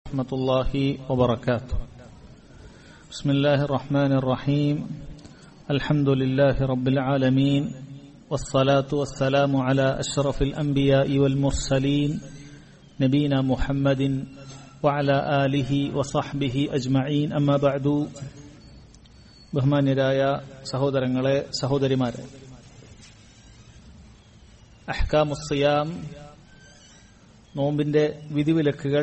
ورحمة الله وبركاته بسم الله الرحمن الرحيم الحمد لله رب العالمين والصلاة والسلام على أشرف الأنبياء والمرسلين نبينا محمد وعلى آله وصحبه أجمعين أما بعد ബഹുമാന്യരായ സഹോദരങ്ങളെ സഹോദരിമാരെ അഹ്കാമുസിയാം നോമ്പിന്റെ വിധിവിലക്കുകൾ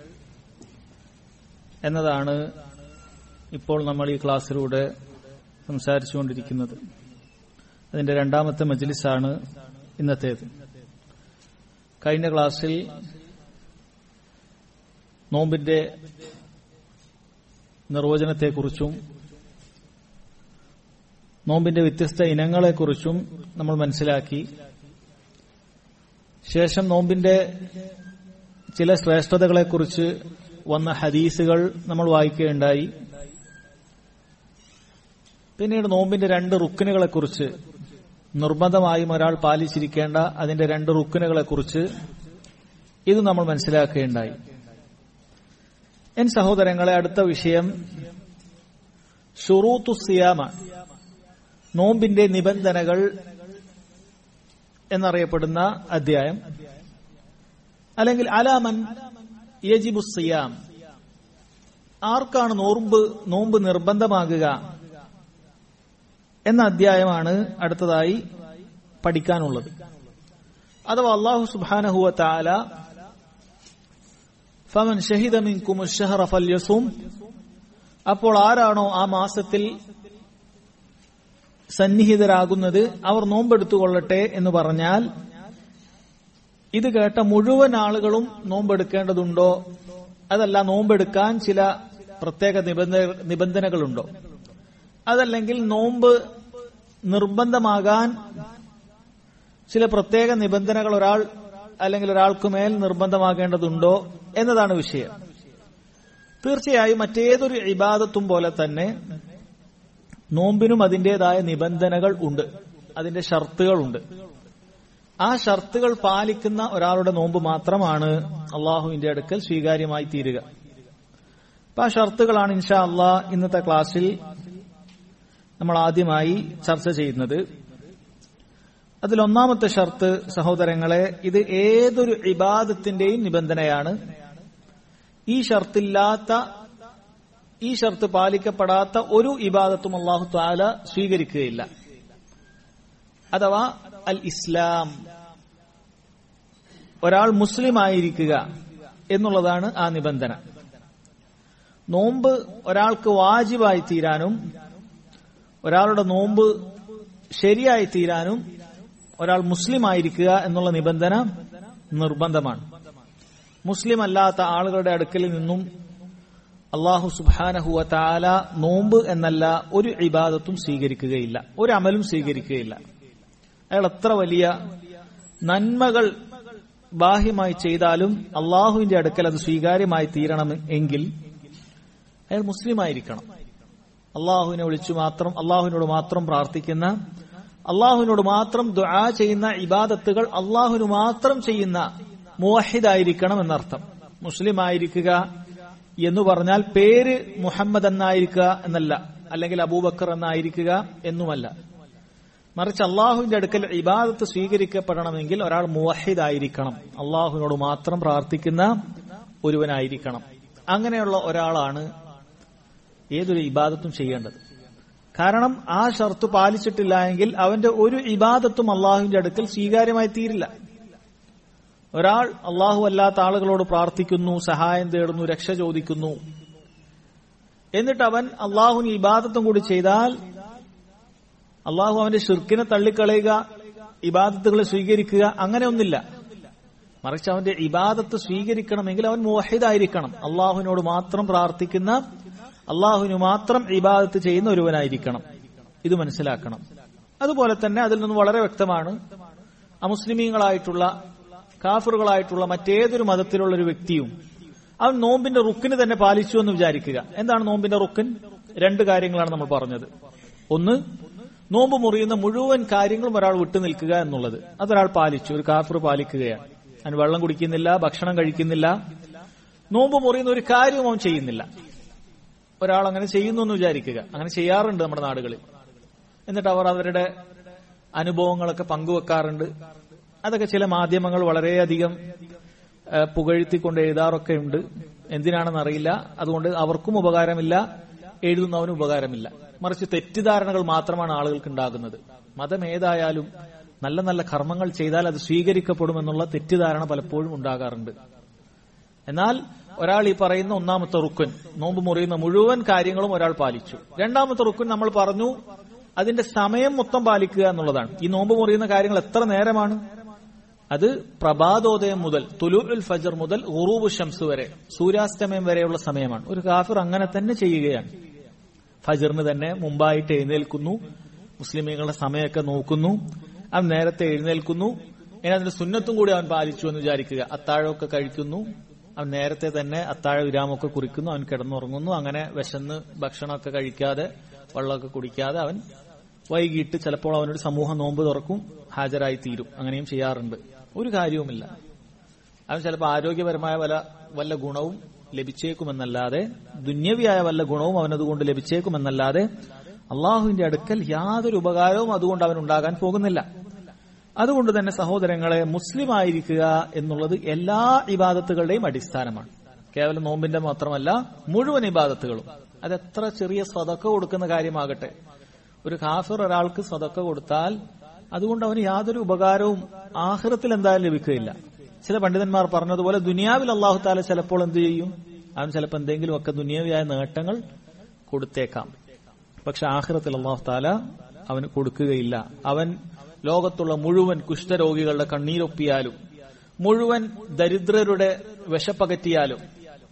എന്നതാണ് ഇപ്പോൾ നമ്മൾ ഈ ക്ലാസ്സിലൂടെ സംസാരിച്ചുകൊണ്ടിരിക്കുന്നത് അതിന്റെ രണ്ടാമത്തെ മജ്ലിസാണ് ഇന്നത്തേത് കഴിഞ്ഞ ക്ലാസ്സിൽ നോമ്പിന്റെ നിർവചനത്തെക്കുറിച്ചും നോമ്പിന്റെ വ്യത്യസ്ത ഇനങ്ങളെക്കുറിച്ചും നമ്മൾ മനസ്സിലാക്കി ശേഷം നോമ്പിന്റെ ചില ശ്രേഷ്ഠതകളെക്കുറിച്ച് വന്ന ഹദീസുകൾ നമ്മൾ വായിക്കുകയുണ്ടായി പിന്നീട് നോമ്പിന്റെ രണ്ട് റുക്കിനുകളെക്കുറിച്ച് നിർബന്ധമായും ഒരാൾ പാലിച്ചിരിക്കേണ്ട അതിന്റെ രണ്ട് റുക്കിനുകളെക്കുറിച്ച് ഇത് നമ്മൾ മനസ്സിലാക്കുകയുണ്ടായി എൻ സഹോദരങ്ങളെ അടുത്ത വിഷയം ഷുറൂത്തു സിയാമാണ് നോമ്പിന്റെ നിബന്ധനകൾ എന്നറിയപ്പെടുന്ന അധ്യായം അല്ലെങ്കിൽ അലാമൻ യജിബു സിയാം ആർക്കാണ് നോമ്പ് നോമ്പ് നിർബന്ധമാകുക എന്ന അധ്യായമാണ് അടുത്തതായി പഠിക്കാനുള്ളത് അഥവാ അള്ളാഹു സുബാനഹുവ താല ഫമൻ ഷഹിദ മിൻകും ഷഹറ ഫല്യസും അപ്പോൾ ആരാണോ ആ മാസത്തിൽ സന്നിഹിതരാകുന്നത് അവർ നോമ്പെടുത്തുകൊള്ളട്ടെ എന്ന് പറഞ്ഞാൽ ഇത് കേട്ട മുഴുവൻ ആളുകളും നോമ്പെടുക്കേണ്ടതുണ്ടോ അതല്ല നോമ്പെടുക്കാൻ ചില പ്രത്യേക നിബന്ധനകളുണ്ടോ അതല്ലെങ്കിൽ നോമ്പ് നിർബന്ധമാകാൻ ചില പ്രത്യേക നിബന്ധനകൾ ഒരാൾ അല്ലെങ്കിൽ ഒരാൾക്ക് മേൽ നിർബന്ധമാകേണ്ടതുണ്ടോ എന്നതാണ് വിഷയം തീർച്ചയായും മറ്റേതൊരു ഇബാദത്തും പോലെ തന്നെ നോമ്പിനും അതിന്റേതായ നിബന്ധനകൾ ഉണ്ട് അതിന്റെ ഷർത്തുകളുണ്ട് ആ ഷർത്തുകൾ പാലിക്കുന്ന ഒരാളുടെ നോമ്പ് മാത്രമാണ് അള്ളാഹുവിന്റെ അടുക്കൽ സ്വീകാര്യമായി തീരുക അപ്പൊ ആ ഷർത്തുകളാണ് ഇൻഷാ അള്ളാഹ് ഇന്നത്തെ ക്ലാസ്സിൽ നമ്മൾ ആദ്യമായി ചർച്ച ചെയ്യുന്നത് അതിൽ ഒന്നാമത്തെ ഷർത്ത് സഹോദരങ്ങളെ ഇത് ഏതൊരു ഇബാദത്തിന്റെയും നിബന്ധനയാണ് ഈ ഷർത്തില്ലാത്ത ഈ ഷർത്ത് പാലിക്കപ്പെടാത്ത ഒരു ഇബാദത്തും അള്ളാഹു താല സ്വീകരിക്കുകയില്ല അഥവാ അൽ ഇസ്ലാം ഒരാൾ മുസ്ലിം ആയിരിക്കുക എന്നുള്ളതാണ് ആ നിബന്ധന നോമ്പ് ഒരാൾക്ക് വാജിബായി തീരാനും ഒരാളുടെ നോമ്പ് ശരിയായി തീരാനും ഒരാൾ മുസ്ലിം ആയിരിക്കുക എന്നുള്ള നിബന്ധന നിർബന്ധമാണ് മുസ്ലിം അല്ലാത്ത ആളുകളുടെ അടുക്കലിൽ നിന്നും അള്ളാഹു സുബാനഹുവ താല നോമ്പ് എന്നല്ല ഒരു ഇബാദത്തും സ്വീകരിക്കുകയില്ല ഒരു അമലും സ്വീകരിക്കുകയില്ല അയാൾ എത്ര വലിയ നന്മകൾ ബാഹ്യമായി ചെയ്താലും അള്ളാഹുവിന്റെ അടുക്കൽ അത് സ്വീകാര്യമായി തീരണം എങ്കിൽ അയാൾ മുസ്ലിം ആയിരിക്കണം അള്ളാഹുവിനെ വിളിച്ചു മാത്രം അള്ളാഹുവിനോട് മാത്രം പ്രാർത്ഥിക്കുന്ന അള്ളാഹുവിനോട് മാത്രം ദുആ ചെയ്യുന്ന ഇബാദത്തുകൾ അള്ളാഹുവിന് മാത്രം ചെയ്യുന്ന മുവഹിദായിരിക്കണം എന്നർത്ഥം മുസ്ലിം ആയിരിക്കുക എന്ന് പറഞ്ഞാൽ പേര് മുഹമ്മദ് എന്നായിരിക്കുക എന്നല്ല അല്ലെങ്കിൽ അബൂബക്കർ എന്നായിരിക്കുക എന്നുമല്ല മറിച്ച് അള്ളാഹുവിന്റെ അടുക്കൽ ഇബാദത്ത് സ്വീകരിക്കപ്പെടണമെങ്കിൽ ഒരാൾ മുവഹിദായിരിക്കണം അള്ളാഹുവിനോട് മാത്രം പ്രാർത്ഥിക്കുന്ന ഒരുവനായിരിക്കണം അങ്ങനെയുള്ള ഒരാളാണ് ഏതൊരു ഇബാദത്തും ചെയ്യേണ്ടത് കാരണം ആ ഷർത്ത് പാലിച്ചിട്ടില്ല എങ്കിൽ അവന്റെ ഒരു ഇബാദത്തും അള്ളാഹുവിന്റെ അടുക്കൽ സ്വീകാര്യമായി തീരില്ല ഒരാൾ അള്ളാഹു അല്ലാത്ത ആളുകളോട് പ്രാർത്ഥിക്കുന്നു സഹായം തേടുന്നു രക്ഷ ചോദിക്കുന്നു എന്നിട്ട് അവൻ അള്ളാഹുവിന് ഇബാദത്തും കൂടി ചെയ്താൽ അള്ളാഹു അവന്റെ ഷിർക്കിനെ തള്ളിക്കളയുക ഇബാദത്തുകളെ സ്വീകരിക്കുക അങ്ങനെ ഒന്നില്ല മറിച്ച് അവന്റെ ഇബാദത്ത് സ്വീകരിക്കണമെങ്കിൽ അവൻ മോഹിദായിരിക്കണം അള്ളാഹുവിനോട് മാത്രം പ്രാർത്ഥിക്കുന്ന അള്ളാഹുവിന് മാത്രം ഇബാദത്ത് ചെയ്യുന്ന ഒരുവനായിരിക്കണം ഇത് മനസ്സിലാക്കണം അതുപോലെ തന്നെ അതിൽ നിന്ന് വളരെ വ്യക്തമാണ് അമുസ്ലിമീങ്ങളായിട്ടുള്ള കാഫറുകളായിട്ടുള്ള മറ്റേതൊരു മതത്തിലുള്ള ഒരു വ്യക്തിയും അവൻ നോമ്പിന്റെ റുക്കിന് തന്നെ പാലിച്ചു എന്ന് വിചാരിക്കുക എന്താണ് നോമ്പിന്റെ റുക്കൻ രണ്ട് കാര്യങ്ങളാണ് നമ്മൾ പറഞ്ഞത് ഒന്ന് നോമ്പ് മുറിയുന്ന മുഴുവൻ കാര്യങ്ങളും ഒരാൾ വിട്ടു നിൽക്കുക എന്നുള്ളത് അതൊരാൾ പാലിച്ചു ഒരു കാഫർ പാലിക്കുകയാണ് അവൻ വെള്ളം കുടിക്കുന്നില്ല ഭക്ഷണം കഴിക്കുന്നില്ല നോമ്പ് മുറിയുന്ന ഒരു കാര്യവും അവൻ ചെയ്യുന്നില്ല ഒരാൾ അങ്ങനെ ചെയ്യുന്നു എന്ന് വിചാരിക്കുക അങ്ങനെ ചെയ്യാറുണ്ട് നമ്മുടെ നാടുകളിൽ എന്നിട്ട് അവർ അവരുടെ അനുഭവങ്ങളൊക്കെ പങ്കുവെക്കാറുണ്ട് അതൊക്കെ ചില മാധ്യമങ്ങൾ വളരെയധികം ഏഹ്, പുകഴ്ത്തിക്കൊണ്ട് എഴുതാറൊക്കെ ഉണ്ട് എന്തിനാണെന്ന് അറിയില്ല അതുകൊണ്ട് അവർക്കും ഉപകാരമില്ല എഴുതുന്നവനും ഉപകാരമില്ല മറിച്ച് തെറ്റിദ്ധാരണകൾ മാത്രമാണ് ആളുകൾക്ക് ഉണ്ടാകുന്നത് മതം ഏതായാലും നല്ല നല്ല കർമ്മങ്ങൾ ചെയ്താൽ അത് സ്വീകരിക്കപ്പെടുമെന്നുള്ള തെറ്റിദ്ധാരണ പലപ്പോഴും ഉണ്ടാകാറുണ്ട് എന്നാൽ ഒരാൾ ഈ പറയുന്ന ഒന്നാമത്തെ റുക്കൻ നോമ്പ് മുറിയുന്ന മുഴുവൻ കാര്യങ്ങളും ഒരാൾ പാലിച്ചു രണ്ടാമത്തെ റുക്കൻ നമ്മൾ പറഞ്ഞു അതിന്റെ സമയം മൊത്തം പാലിക്കുക എന്നുള്ളതാണ് ഈ നോമ്പ് മുറിയുന്ന കാര്യങ്ങൾ എത്ര നേരമാണ് അത് പ്രഭാതോദയം മുതൽ തുലൂൽ ഫജർ മുതൽ ഉറൂബ് ഷംസ് വരെ സൂര്യാസ്തമയം വരെയുള്ള സമയമാണ് ഒരു കാഫിർ അങ്ങനെ തന്നെ ചെയ്യുകയാണ് ഫജറിന് തന്നെ മുമ്പായിട്ട് എഴുന്നേൽക്കുന്നു മുസ്ലിമീങ്ങളുടെ സമയമൊക്കെ നോക്കുന്നു അവൻ നേരത്തെ എഴുന്നേൽക്കുന്നു ഇനി അതിന്റെ സുന്നത്തും കൂടി അവൻ പാലിച്ചു എന്ന് വിചാരിക്കുക അത്താഴമൊക്കെ കഴിക്കുന്നു അവൻ നേരത്തെ തന്നെ അത്താഴ വിരാമമൊക്കെ കുറിക്കുന്നു അവൻ കിടന്നുറങ്ങുന്നു അങ്ങനെ വിശന്ന് ഭക്ഷണമൊക്കെ കഴിക്കാതെ വെള്ളമൊക്കെ കുടിക്കാതെ അവൻ വൈകിട്ട് ചിലപ്പോൾ അവനൊരു സമൂഹ നോമ്പ് തുറക്കും ഹാജരായി തീരും അങ്ങനെയും ചെയ്യാറുണ്ട് ഒരു കാര്യവുമില്ല അവൻ ചിലപ്പോൾ ആരോഗ്യപരമായ വല്ല വല്ല ഗുണവും ലഭിച്ചേക്കുമെന്നല്ലാതെ ദുന്യവിയായ വല്ല ഗുണവും അവനതുകൊണ്ട് ലഭിച്ചേക്കുമെന്നല്ലാതെ അള്ളാഹുവിന്റെ അടുക്കൽ യാതൊരു ഉപകാരവും അതുകൊണ്ട് അവനുണ്ടാകാൻ പോകുന്നില്ല അതുകൊണ്ട് തന്നെ സഹോദരങ്ങളെ മുസ്ലിം ആയിരിക്കുക എന്നുള്ളത് എല്ലാ ഇബാദത്തുകളുടെയും അടിസ്ഥാനമാണ് കേവലം നോമ്പിന്റെ മാത്രമല്ല മുഴുവൻ ഇബാദത്തുകളും അതെത്ര ചെറിയ സ്വതക്ക കൊടുക്കുന്ന കാര്യമാകട്ടെ ഒരു കാഫിർ ഒരാൾക്ക് സ്വതക്ക കൊടുത്താൽ അതുകൊണ്ട് അവന് യാതൊരു ഉപകാരവും ആഹ്റത്തിൽ എന്തായാലും ലഭിക്കുകയില്ല ചില പണ്ഡിതന്മാർ പറഞ്ഞതുപോലെ ദുനിയാവിൽ അള്ളാഹു താല ചിലപ്പോൾ എന്ത് ചെയ്യും അവൻ ചിലപ്പോൾ എന്തെങ്കിലും ഒക്കെ ദുനിയാവിയായ നേട്ടങ്ങൾ കൊടുത്തേക്കാം പക്ഷെ ആഹ്റത്തിൽ അള്ളാഹു താല അവന് കൊടുക്കുകയില്ല അവൻ ലോകത്തുള്ള മുഴുവൻ കുഷ്ഠരോഗികളുടെ കണ്ണീരൊപ്പിയാലും മുഴുവൻ ദരിദ്രരുടെ വിശപ്പകറ്റിയാലും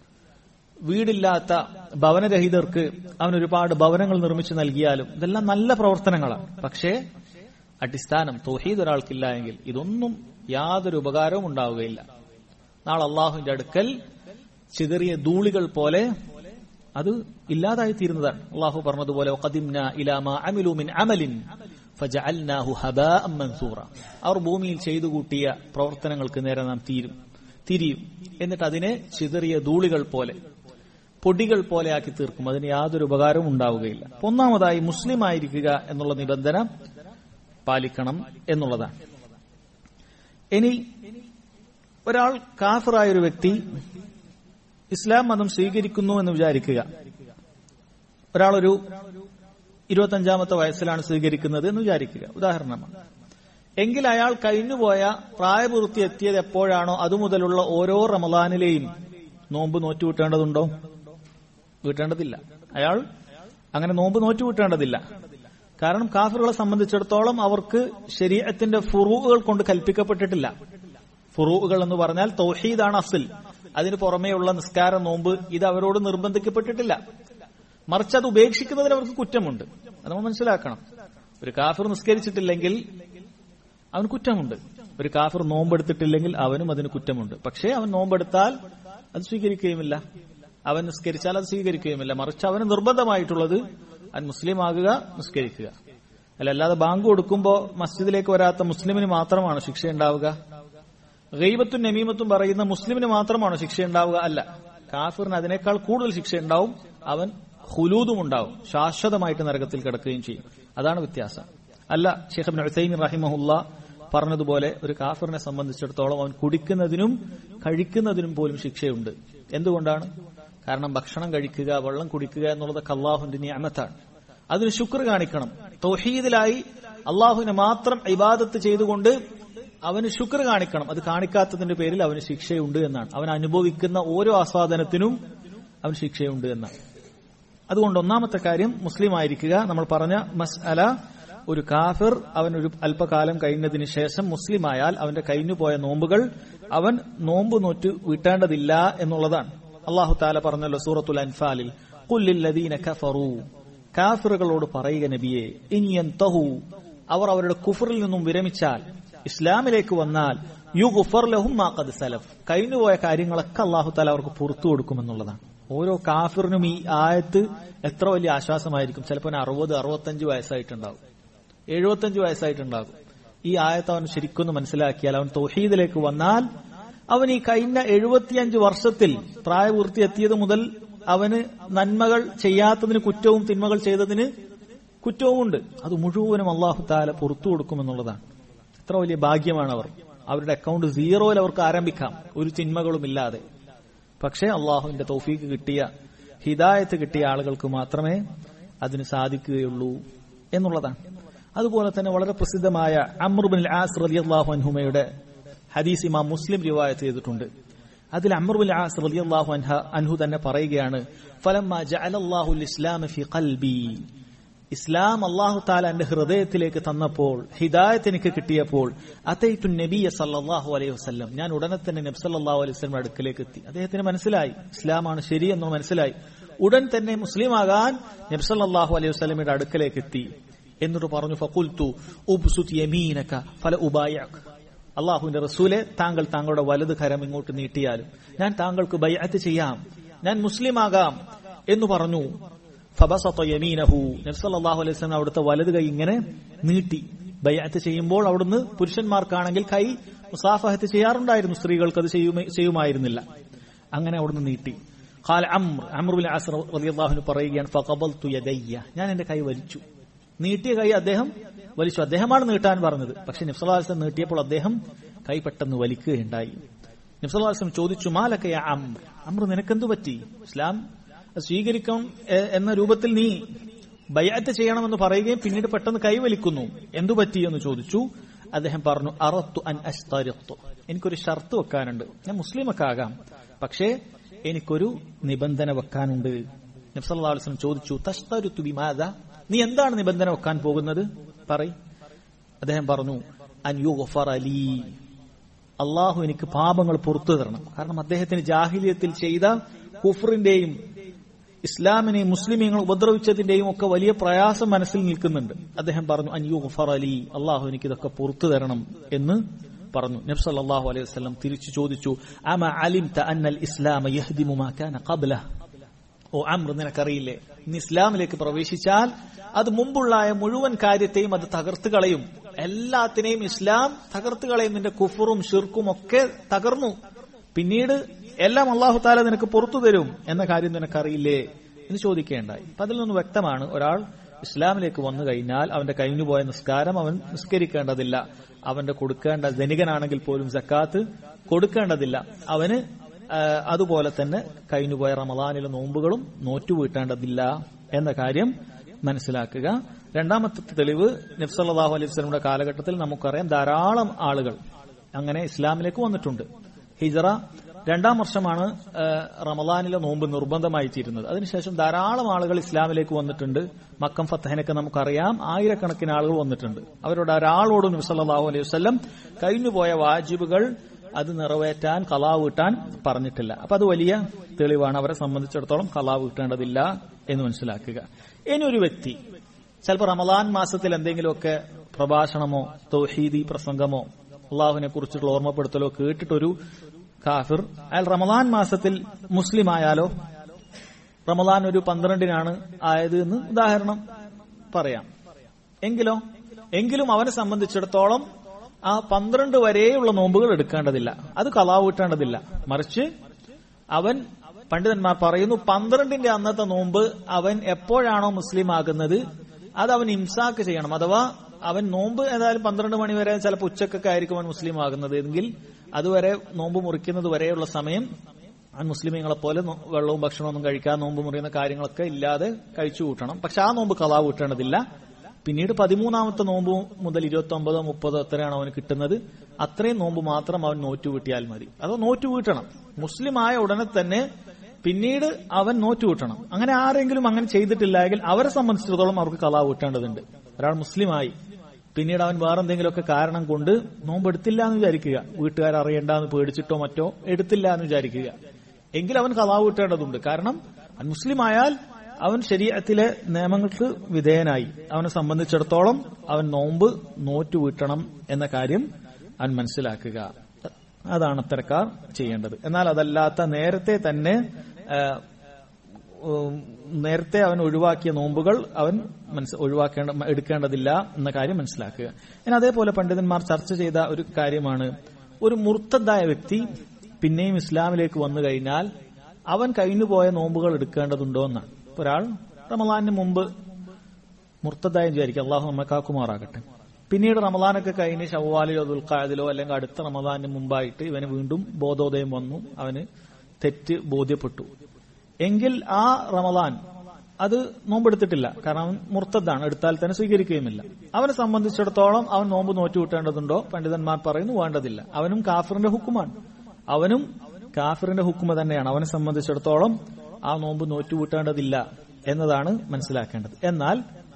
വീടില്ലാത്ത ഭവനരഹിതർക്ക് അവൻ ഒരുപാട് ഭവനങ്ങൾ നിർമ്മിച്ചു നൽകിയാലും ഇതെല്ലാം നല്ല പ്രവർത്തനങ്ങളാണ് പക്ഷേ അടിസ്ഥാനം തോഹീദ് ഒരാൾക്കില്ല എങ്കിൽ ഇതൊന്നും യാതൊരു ഉപകാരവും ഉണ്ടാവുകയില്ല നാളെ അള്ളാഹുവിന്റെ അടുക്കൽ ചിതറിയ ധൂളികൾ പോലെ അത് ഇല്ലാതായി തീരുന്നതാണ് അള്ളാഹു പറഞ്ഞതുപോലെ "വഖദിംന ഇലാ മാ അമിലു മിൻ അമലിൻ ഫജഅൽനാഹു ഹബാഅൻ മൻസൂറ." അവർ ഭൂമിയിൽ ചെയ്തു കൂട്ടിയ പ്രവർത്തനങ്ങൾക്ക് നേരെ നാം തീരും തിരിയും എന്നിട്ട് അതിനെ ചിതറിയ ധൂളികൾ പോലെ പൊടികൾ പോലെ ആക്കി തീർക്കും അതിന് യാതൊരു ഉപകാരവും ഉണ്ടാവുകയില്ല അപ്പൊ ഒന്നാമതായി മുസ്ലിം ആയിരിക്കുക എന്നുള്ള നിബന്ധന പാലിക്കണം എന്നുള്ളതാണ് ഇനി ഒരാൾ കാഫിറായ ഒരു വ്യക്തി ഇസ്ലാം മതം സ്വീകരിക്കുന്നു എന്ന് വിചാരിക്കുക ഒരാളൊരു ഇരുപത്തഞ്ചാമത്തെ വയസ്സിലാണ് സ്വീകരിക്കുന്നത് എന്ന് വിചാരിക്കുക ഉദാഹരണമാണ് എങ്കിൽ അയാൾ കഴിഞ്ഞുപോയ പ്രായപൂർത്തി എത്തിയത് എപ്പോഴാണോ അതുമുതലുള്ള ഓരോ റമദാനിലെയും നോമ്പ് നോറ്റു വീട്ടേണ്ടതുണ്ടോ വീട്ടേണ്ടതില്ല അയാൾ അങ്ങനെ നോമ്പ് നോറ്റു വീട്ടേണ്ടതില്ല കാരണം കാഫിറുകളെ സംബന്ധിച്ചിടത്തോളം അവർക്ക് ശരീരത്തിന്റെ ഫുറൂകൾ കൊണ്ട് കൽപ്പിക്കപ്പെട്ടിട്ടില്ല ഫുറൂകൾ എന്ന് പറഞ്ഞാൽ തൗഹീദാണ് അസിൽ അതിന് പുറമേയുള്ള നിസ്കാര നോമ്പ് ഇത് അവരോട് നിർബന്ധിക്കപ്പെട്ടിട്ടില്ല മറിച്ച് അത് ഉപേക്ഷിക്കുന്നതിന് അവർക്ക് കുറ്റമുണ്ട് അത് നമ്മൾ മനസ്സിലാക്കണം ഒരു കാഫിർ നിസ്കരിച്ചിട്ടില്ലെങ്കിൽ അവന് കുറ്റമുണ്ട് ഒരു കാഫിർ നോമ്പെടുത്തിട്ടില്ലെങ്കിൽ അവനും അതിന് കുറ്റമുണ്ട് പക്ഷേ അവൻ നോമ്പെടുത്താൽ അത് സ്വീകരിക്കുകയുമില്ല അവൻ നിസ്കരിച്ചാൽ അത് സ്വീകരിക്കുകയുമില്ല മറിച്ച് അവന് നിർബന്ധമായിട്ടുള്ളത് അവൻ മുസ്ലിം ആകുക നിസ്കരിക്കുക അല്ല അല്ലാതെ ബാങ്ക് കൊടുക്കുമ്പോൾ മസ്ജിദിലേക്ക് വരാത്ത മുസ്ലിമിന് മാത്രമാണ് ശിക്ഷ ഉണ്ടാവുക ഗൈബത്തും നമീമത്തും പറയുന്ന മുസ്ലിമിന് മാത്രമാണോ ശിക്ഷ ഉണ്ടാവുക അല്ല കാഫിറിന് അതിനേക്കാൾ കൂടുതൽ ശിക്ഷ ഉണ്ടാവും അവൻ ഹുലൂദും ഉണ്ടാവും ശാശ്വതമായിട്ട് നരകത്തിൽ കിടക്കുകയും ചെയ്യും അതാണ് വ്യത്യാസം അല്ല ഷെയ്ഖ് ഉസൈൻ റഹിമഹുല്ല പറഞ്ഞതുപോലെ ഒരു കാഫിറിനെ സംബന്ധിച്ചിടത്തോളം അവൻ കുടിക്കുന്നതിനും കഴിക്കുന്നതിനും പോലും ശിക്ഷയുണ്ട് എന്തുകൊണ്ടാണ് കാരണം ഭക്ഷണം കഴിക്കുക വെള്ളം കുടിക്കുക എന്നുള്ളത് അള്ളാഹുവിന്റെ നിയമത്താണ് അതിന് ശുക്ർ കാണിക്കണം തൗഹീദിലായി അള്ളാഹുവിനെ മാത്രം ഇബാദത്ത് ചെയ്തുകൊണ്ട് അവന് ശുക്ർ കാണിക്കണം അത് കാണിക്കാത്തതിന്റെ പേരിൽ അവന് ശിക്ഷയുണ്ട് എന്നാണ് അവൻ അനുഭവിക്കുന്ന ഓരോ ആസ്വാദനത്തിനും അവന് ശിക്ഷയുണ്ട് എന്നാണ് അതുകൊണ്ട് ഒന്നാമത്തെ കാര്യം മുസ്ലിം ആയിരിക്കുക നമ്മൾ പറഞ്ഞ മസ് അല ഒരു കാഫിർ അവൻ ഒരു അല്പകാലം കഴിഞ്ഞതിന് ശേഷം മുസ്ലിം ആയാൽ അവന്റെ കഴിഞ്ഞുപോയ നോമ്പുകൾ അവൻ നോമ്പ് നോറ്റ് വീട്ടേണ്ടതില്ല എന്നുള്ളതാണ് അള്ളാഹു താല പറഞ്ഞല്ലോ സൂറത്തുൽ അൻഫാലിൽ കുല്ലില്ലദീന കഫറു കാഫിറുകളോട് പറയുക നബിയെ ഇനിയന്തഹു അവർ അവരുടെ കുഫറിൽ നിന്നും വിരമിച്ചാൽ ഇസ്ലാമിലേക്ക് വന്നാൽ യു ഗുഫർ ലഹും മാഖദ് സലഫ് കഴിഞ്ഞുപോയ കാര്യങ്ങളൊക്കെ അള്ളാഹു താല അവർക്ക് പുറത്തു കൊടുക്കുമെന്നുള്ളതാണ് ഓരോ കാഫിറിനും ഈ ആയത്ത് എത്ര വലിയ ആശ്വാസമായിരിക്കും ചിലപ്പോൾ അറുപത് അറുപത്തഞ്ച് വയസ്സായിട്ടുണ്ടാകും എഴുപത്തഞ്ച് വയസ്സായിട്ടുണ്ടാകും ഈ ആയത്ത് അവൻ ശരിക്കൊന്ന് മനസ്സിലാക്കിയാൽ അവൻ തൗഹീദിലേക്ക് വന്നാൽ അവൻ ഈ കഴിഞ്ഞ എഴുപത്തിയഞ്ച് വർഷത്തിൽ പ്രായപൂർത്തി എത്തിയത് മുതൽ അവന് നന്മകൾ ചെയ്യാത്തതിന് കുറ്റവും തിന്മകൾ ചെയ്തതിന് കുറ്റവുമുണ്ട് അത് മുഴുവനും അള്ളാഹു താല പുറത്തു കൊടുക്കുമെന്നുള്ളതാണ് എത്ര വലിയ ഭാഗ്യമാണ് അവർ അവരുടെ അക്കൗണ്ട് സീറോയിൽ അവർക്ക് ആരംഭിക്കാം ഒരു തിന്മകളും ഇല്ലാതെ പക്ഷേ അള്ളാഹുവിന്റെ തൗഫീക്ക് കിട്ടിയ ഹിദായത്ത് കിട്ടിയ ആളുകൾക്ക് മാത്രമേ അതിന് സാധിക്കുകയുള്ളൂ എന്നുള്ളതാണ് അതുപോലെ തന്നെ വളരെ പ്രസിദ്ധമായ അമ്രുബിൻ ആസ് റലി അള്ളാഹു അൻഹുമയുടെ ഹദീസ് ഇമാം മുസ്ലിം റിവായത്ത് ചെയ്തിട്ടുണ്ട് അതിൽ അമ്രുബിൻ ആസ് റലി അള്ളാഹു അൻഹ അൻഹു തന്നെ പറയുകയാണ് ഫലമ്മ ജഅലല്ലാഹു ഇസ്ലാം ഫി ഖൽബി ഇസ്ലാം അള്ളാഹു താല എന്റെ ഹൃദയത്തിലേക്ക് തന്നപ്പോൾ ഹിദായത്ത് എനിക്ക് കിട്ടിയപ്പോൾ അതൈത്തു നബിയ സല്ലാഹു അലൈഹി വസ്ലം ഞാൻ ഉടനെ തന്നെ നബ് സല്ലാഹു അലൈഹി വസ്ലം അടുക്കലേക്ക് എത്തി അദ്ദേഹത്തിന് മനസ്സിലായി ഇസ്ലാമാണ് ശരിയെന്ന് മനസ്സിലായി ഉടൻ തന്നെ മുസ്ലിം ആകാൻ നബ് സല്ലാഹു അലൈഹി വസ്ലമിയുടെ അടുക്കലേക്ക് എത്തി എന്നിട്ട് പറഞ്ഞു ഫക്കുൽത്തു ഉബ്സുത് യമീനക ഫല ഉബായക് അള്ളാഹുവിന്റെ റസൂലെ താങ്കൾ താങ്കളുടെ വലത് കരം ഇങ്ങോട്ട് നീട്ടിയാലും ഞാൻ താങ്കൾക്ക് ബൈഅത്ത് ചെയ്യാം ഞാൻ മുസ്ലിം ആകാം എന്ന് പറഞ്ഞു ഫബസത്ത യമീനഹു നബ്സല്ലാഹു അലൈഹി സ്വലം അവിടുത്തെ വലത് കൈ ഇങ്ങനെ നീട്ടി ബയ്യാത്ത് ചെയ്യുമ്പോൾ അവിടുന്ന് പുരുഷന്മാർക്കാണെങ്കിൽ കൈ മുസാഫഹത്ത് ചെയ്യാറുണ്ടായിരുന്നു സ്ത്രീകൾക്ക് അത് ചെയ്യുമായിരുന്നില്ല അങ്ങനെ അവിടുന്ന് നീട്ടി ഖാൽ അമ്ർ അമ്രുൽ അസ്ർ റളിയല്ലാഹു പറയുകയാണ് ഫഖബൽതു യദയ്യ ഞാൻ എന്റെ കൈ വലിച്ചു നീട്ടിയ കൈ അദ്ദേഹം വലിച്ചു അദ്ദേഹമാണ് നീട്ടാൻ പറഞ്ഞത് പക്ഷെ നബ്സല്ലാസ്ലം നീട്ടിയപ്പോൾ അദ്ദേഹം കൈ പെട്ടെന്ന് വലിക്കുകയുണ്ടായി നബ്സല്ലാസ്ലം ചോദിച്ചു മാലക്കയ അമ്ര അമ്ര നിനക്കെന്തു പറ്റി ഇസ്ലാം സ്വീകരിക്കണം എന്ന രൂപത്തിൽ നീ ബയാറ്റ് ചെയ്യണമെന്ന് പറയുകയും പിന്നീട് പെട്ടെന്ന് കൈവലിക്കുന്നു എന്തു പറ്റി എന്ന് ചോദിച്ചു അദ്ദേഹം പറഞ്ഞു അറത്തു അൻ അസ്തരത്തു എനിക്കൊരു ഷർത്ത് വെക്കാനുണ്ട് ഞാൻ മുസ്ലിമൊക്കെ ആകാം പക്ഷേ എനിക്കൊരു നിബന്ധന വെക്കാനുണ്ട് നബ്സല്ലാസ്ലം ചോദിച്ചു തസ്തരുത്തു ബിമാദ നീ എന്താണ് നിബന്ധന വെക്കാൻ പോകുന്നത് പറ അദ്ദേഹം പറഞ്ഞു അൻ അലി അള്ളാഹു എനിക്ക് പാപങ്ങൾ പുറത്തു തരണം കാരണം അദ്ദേഹത്തിന് ജാഹിലിയത്തിൽ ചെയ്ത കുഫറിന്റെയും ഇസ്ലാമിനെയും മുസ്ലിമീങ്ങൾ ഉപദ്രവിച്ചതിന്റെയും ഒക്കെ വലിയ പ്രയാസം മനസ്സിൽ നിൽക്കുന്നുണ്ട് അദ്ദേഹം പറഞ്ഞു അൻയു ഗഫർ അലി അള്ളാഹു എനിക്ക് ഇതൊക്കെ പുറത്തു തരണം എന്ന് പറഞ്ഞു നബ്സല്ലാഹു അലൈഹി വസ്ലം തിരിച്ചു ചോദിച്ചു അമ അലിം അന്നൽ ഇസ്ലാമ യഹ്ദിമു മാ കാന ഖബ്ല ഓ അമ്ര നിനക്കറിയില്ലേ ഇന്ന് ഇസ്ലാമിലേക്ക് പ്രവേശിച്ചാൽ അത് മുമ്പുള്ളായ മുഴുവൻ കാര്യത്തെയും അത് തകർത്ത് കളയും എല്ലാത്തിനെയും ഇസ്ലാം തകർത്ത് കളയും നിന്റെ കുഫറും ഷിർക്കും ഒക്കെ തകർന്നു പിന്നീട് എല്ലാം അള്ളാഹു താല നിനക്ക് പുറത്തു തരും എന്ന കാര്യം നിനക്കറിയില്ലേ എന്ന് ചോദിക്കേണ്ടായി അപ്പൊ അതിൽ നിന്ന് വ്യക്തമാണ് ഒരാൾ ഇസ്ലാമിലേക്ക് വന്നു കഴിഞ്ഞാൽ അവന്റെ കഴിഞ്ഞുപോയ നിസ്കാരം അവൻ നിസ്കരിക്കേണ്ടതില്ല അവന്റെ കൊടുക്കേണ്ട ധനികനാണെങ്കിൽ പോലും ജക്കാത്ത് കൊടുക്കേണ്ടതില്ല അവന് അതുപോലെ തന്നെ കഴിഞ്ഞുപോയ റമദാനിലെ നോമ്പുകളും നോറ്റുവീട്ടേണ്ടതില്ല എന്ന കാര്യം മനസ്സിലാക്കുക രണ്ടാമത്തെ തെളിവ് നബ്സല്ലാഹു അലൈഹി സ്വലമിയുടെ കാലഘട്ടത്തിൽ നമുക്കറിയാം ധാരാളം ആളുകൾ അങ്ങനെ ഇസ്ലാമിലേക്ക് വന്നിട്ടുണ്ട് ഹിജറ രണ്ടാം വർഷമാണ് റമദാനിലെ നോമ്പ് നിർബന്ധമായി തീരുന്നത് അതിനുശേഷം ധാരാളം ആളുകൾ ഇസ്ലാമിലേക്ക് വന്നിട്ടുണ്ട് മക്കം ഫത്തഹിനൊക്കെ നമുക്കറിയാം ആയിരക്കണക്കിന് ആളുകൾ വന്നിട്ടുണ്ട് അവരോട് ഒരാളോടും നബ്സല്ലാഹു അലൈഹി വസ്ലം കഴിഞ്ഞുപോയ വാജിബുകൾ അത് നിറവേറ്റാൻ കലാവ് വീട്ടാൻ പറഞ്ഞിട്ടില്ല അപ്പൊ അത് വലിയ തെളിവാണ് അവരെ സംബന്ധിച്ചിടത്തോളം കലാവ് വീട്ടേണ്ടതില്ല എന്ന് മനസ്സിലാക്കുക ഇനി ഒരു വ്യക്തി ചിലപ്പോൾ റമദാൻ മാസത്തിൽ എന്തെങ്കിലുമൊക്കെ പ്രഭാഷണമോ തൗഹീദി പ്രസംഗമോ അള്ളാഹുവിനെ കുറിച്ചുള്ള ഓർമ്മപ്പെടുത്തലോ കേട്ടിട്ടൊരു കാഫിർ അയാൾ റമദാൻ മാസത്തിൽ മുസ്ലിം ആയാലോ റമദാൻ ഒരു പന്ത്രണ്ടിനാണ് ആയത് എന്ന് ഉദാഹരണം പറയാം എങ്കിലോ എങ്കിലും അവനെ സംബന്ധിച്ചിടത്തോളം ആ പന്ത്രണ്ട് വരെയുള്ള നോമ്പുകൾ എടുക്കേണ്ടതില്ല അത് കലാവ് കിട്ടേണ്ടതില്ല മറിച്ച് അവൻ പണ്ഡിതന്മാർ പറയുന്നു പന്ത്രണ്ടിന്റെ അന്നത്തെ നോമ്പ് അവൻ എപ്പോഴാണോ മുസ്ലിം ആകുന്നത് അത് അവൻ ഇംസാക്ക് ചെയ്യണം അഥവാ അവൻ നോമ്പ് ഏതായാലും പന്ത്രണ്ട് മണി വരെ ചിലപ്പോൾ ഉച്ചക്കൊക്കെ ആയിരിക്കും അവൻ മുസ്ലിം ആകുന്നത് എങ്കിൽ അതുവരെ നോമ്പ് മുറിക്കുന്നത് വരെയുള്ള സമയം അവൻ മുസ്ലിമീങ്ങളെ പോലെ വെള്ളവും ഭക്ഷണവും ഒന്നും കഴിക്കാൻ നോമ്പ് മുറിയുന്ന കാര്യങ്ങളൊക്കെ ഇല്ലാതെ കഴിച്ചു കൂട്ടണം പക്ഷെ ആ നോമ്പ് കലാവ് കൂട്ടേണ്ടതില്ല പിന്നീട് പതിമൂന്നാമത്തെ നോമ്പ് മുതൽ ഇരുപത്തി ഒമ്പതോ മുപ്പതോ എത്രയാണ് അവന് കിട്ടുന്നത് അത്രയും നോമ്പ് മാത്രം അവൻ നോറ്റു വീട്ടിയാൽ മതി അതോ നോറ്റു വീട്ടണം മുസ്ലിം ആയ ഉടനെ തന്നെ പിന്നീട് അവൻ നോറ്റു വീട്ടണം അങ്ങനെ ആരെങ്കിലും അങ്ങനെ ചെയ്തിട്ടില്ലെങ്കിൽ അവരെ സംബന്ധിച്ചിടത്തോളം അവർക്ക് കലാ വീട്ടേണ്ടതുണ്ട് ഒരാൾ മുസ്ലിമായി പിന്നീട് അവൻ വേറെ എന്തെങ്കിലുമൊക്കെ കാരണം കൊണ്ട് നോമ്പ് എടുത്തില്ല എന്ന് വിചാരിക്കുക വീട്ടുകാർ അറിയണ്ടെന്ന് പേടിച്ചിട്ടോ മറ്റോ എടുത്തില്ല എന്ന് വിചാരിക്കുക എങ്കിൽ അവൻ കലാ വീട്ടേണ്ടതുണ്ട് കാരണം അവൻ മുസ്ലിം ആയാൽ അവൻ ശരീരത്തിലെ നിയമങ്ങൾക്ക് വിധേയനായി അവനെ സംബന്ധിച്ചിടത്തോളം അവൻ നോമ്പ് നോറ്റു വീട്ടണം എന്ന കാര്യം അവൻ മനസ്സിലാക്കുക അതാണ് അത്തരക്കാർ ചെയ്യേണ്ടത് എന്നാൽ അതല്ലാത്ത നേരത്തെ തന്നെ നേരത്തെ അവൻ ഒഴിവാക്കിയ നോമ്പുകൾ അവൻ ഒഴിവാക്കേണ്ട എടുക്കേണ്ടതില്ല എന്ന കാര്യം മനസ്സിലാക്കുക ഇനി അതേപോലെ പണ്ഡിതന്മാർ ചർച്ച ചെയ്ത ഒരു കാര്യമാണ് ഒരു മുർത്തദ്ദായ വ്യക്തി പിന്നെയും ഇസ്ലാമിലേക്ക് വന്നു കഴിഞ്ഞാൽ അവൻ കഴിഞ്ഞുപോയ നോമ്പുകൾ എടുക്കേണ്ടതുണ്ടോ എന്നാണ് ഇപ്പൊ ഒരാൾ റമലാനിന് മുമ്പ് മുർത്തതായി വിചാരിക്കും അള്ളാഹു നമ്മെ കാക്കുമാറാകട്ടെ പിന്നീട് റമദാനൊക്കെ കഴിഞ്ഞ് ഷവ്വാലിലോ ദുൽഖാദിലോ അല്ലെങ്കിൽ അടുത്ത റമദാനിന് മുമ്പായിട്ട് ഇവന് വീണ്ടും ബോധോദയം വന്നു അവന് തെറ്റ് ബോധ്യപ്പെട്ടു എങ്കിൽ ആ റമദാൻ അത് നോമ്പെടുത്തിട്ടില്ല കാരണം അവൻ മുർത്തതാണ് എടുത്താൽ തന്നെ സ്വീകരിക്കുകയുമില്ല അവനെ സംബന്ധിച്ചിടത്തോളം അവൻ നോമ്പ് നോറ്റു വിട്ടേണ്ടതുണ്ടോ പണ്ഡിതന്മാർ പറയുന്നു വേണ്ടതില്ല അവനും കാഫറിന്റെ ഹുക്കുമാണ് അവനും കാഫിറിന്റെ ഹുക്കുമ തന്നെയാണ് അവനെ സംബന്ധിച്ചിടത്തോളം ആ നോമ്പ് നോറ്റു വിട്ടേണ്ടതില്ല എന്നതാണ് മനസ്സിലാക്കേണ്ടത് എന്നാൽ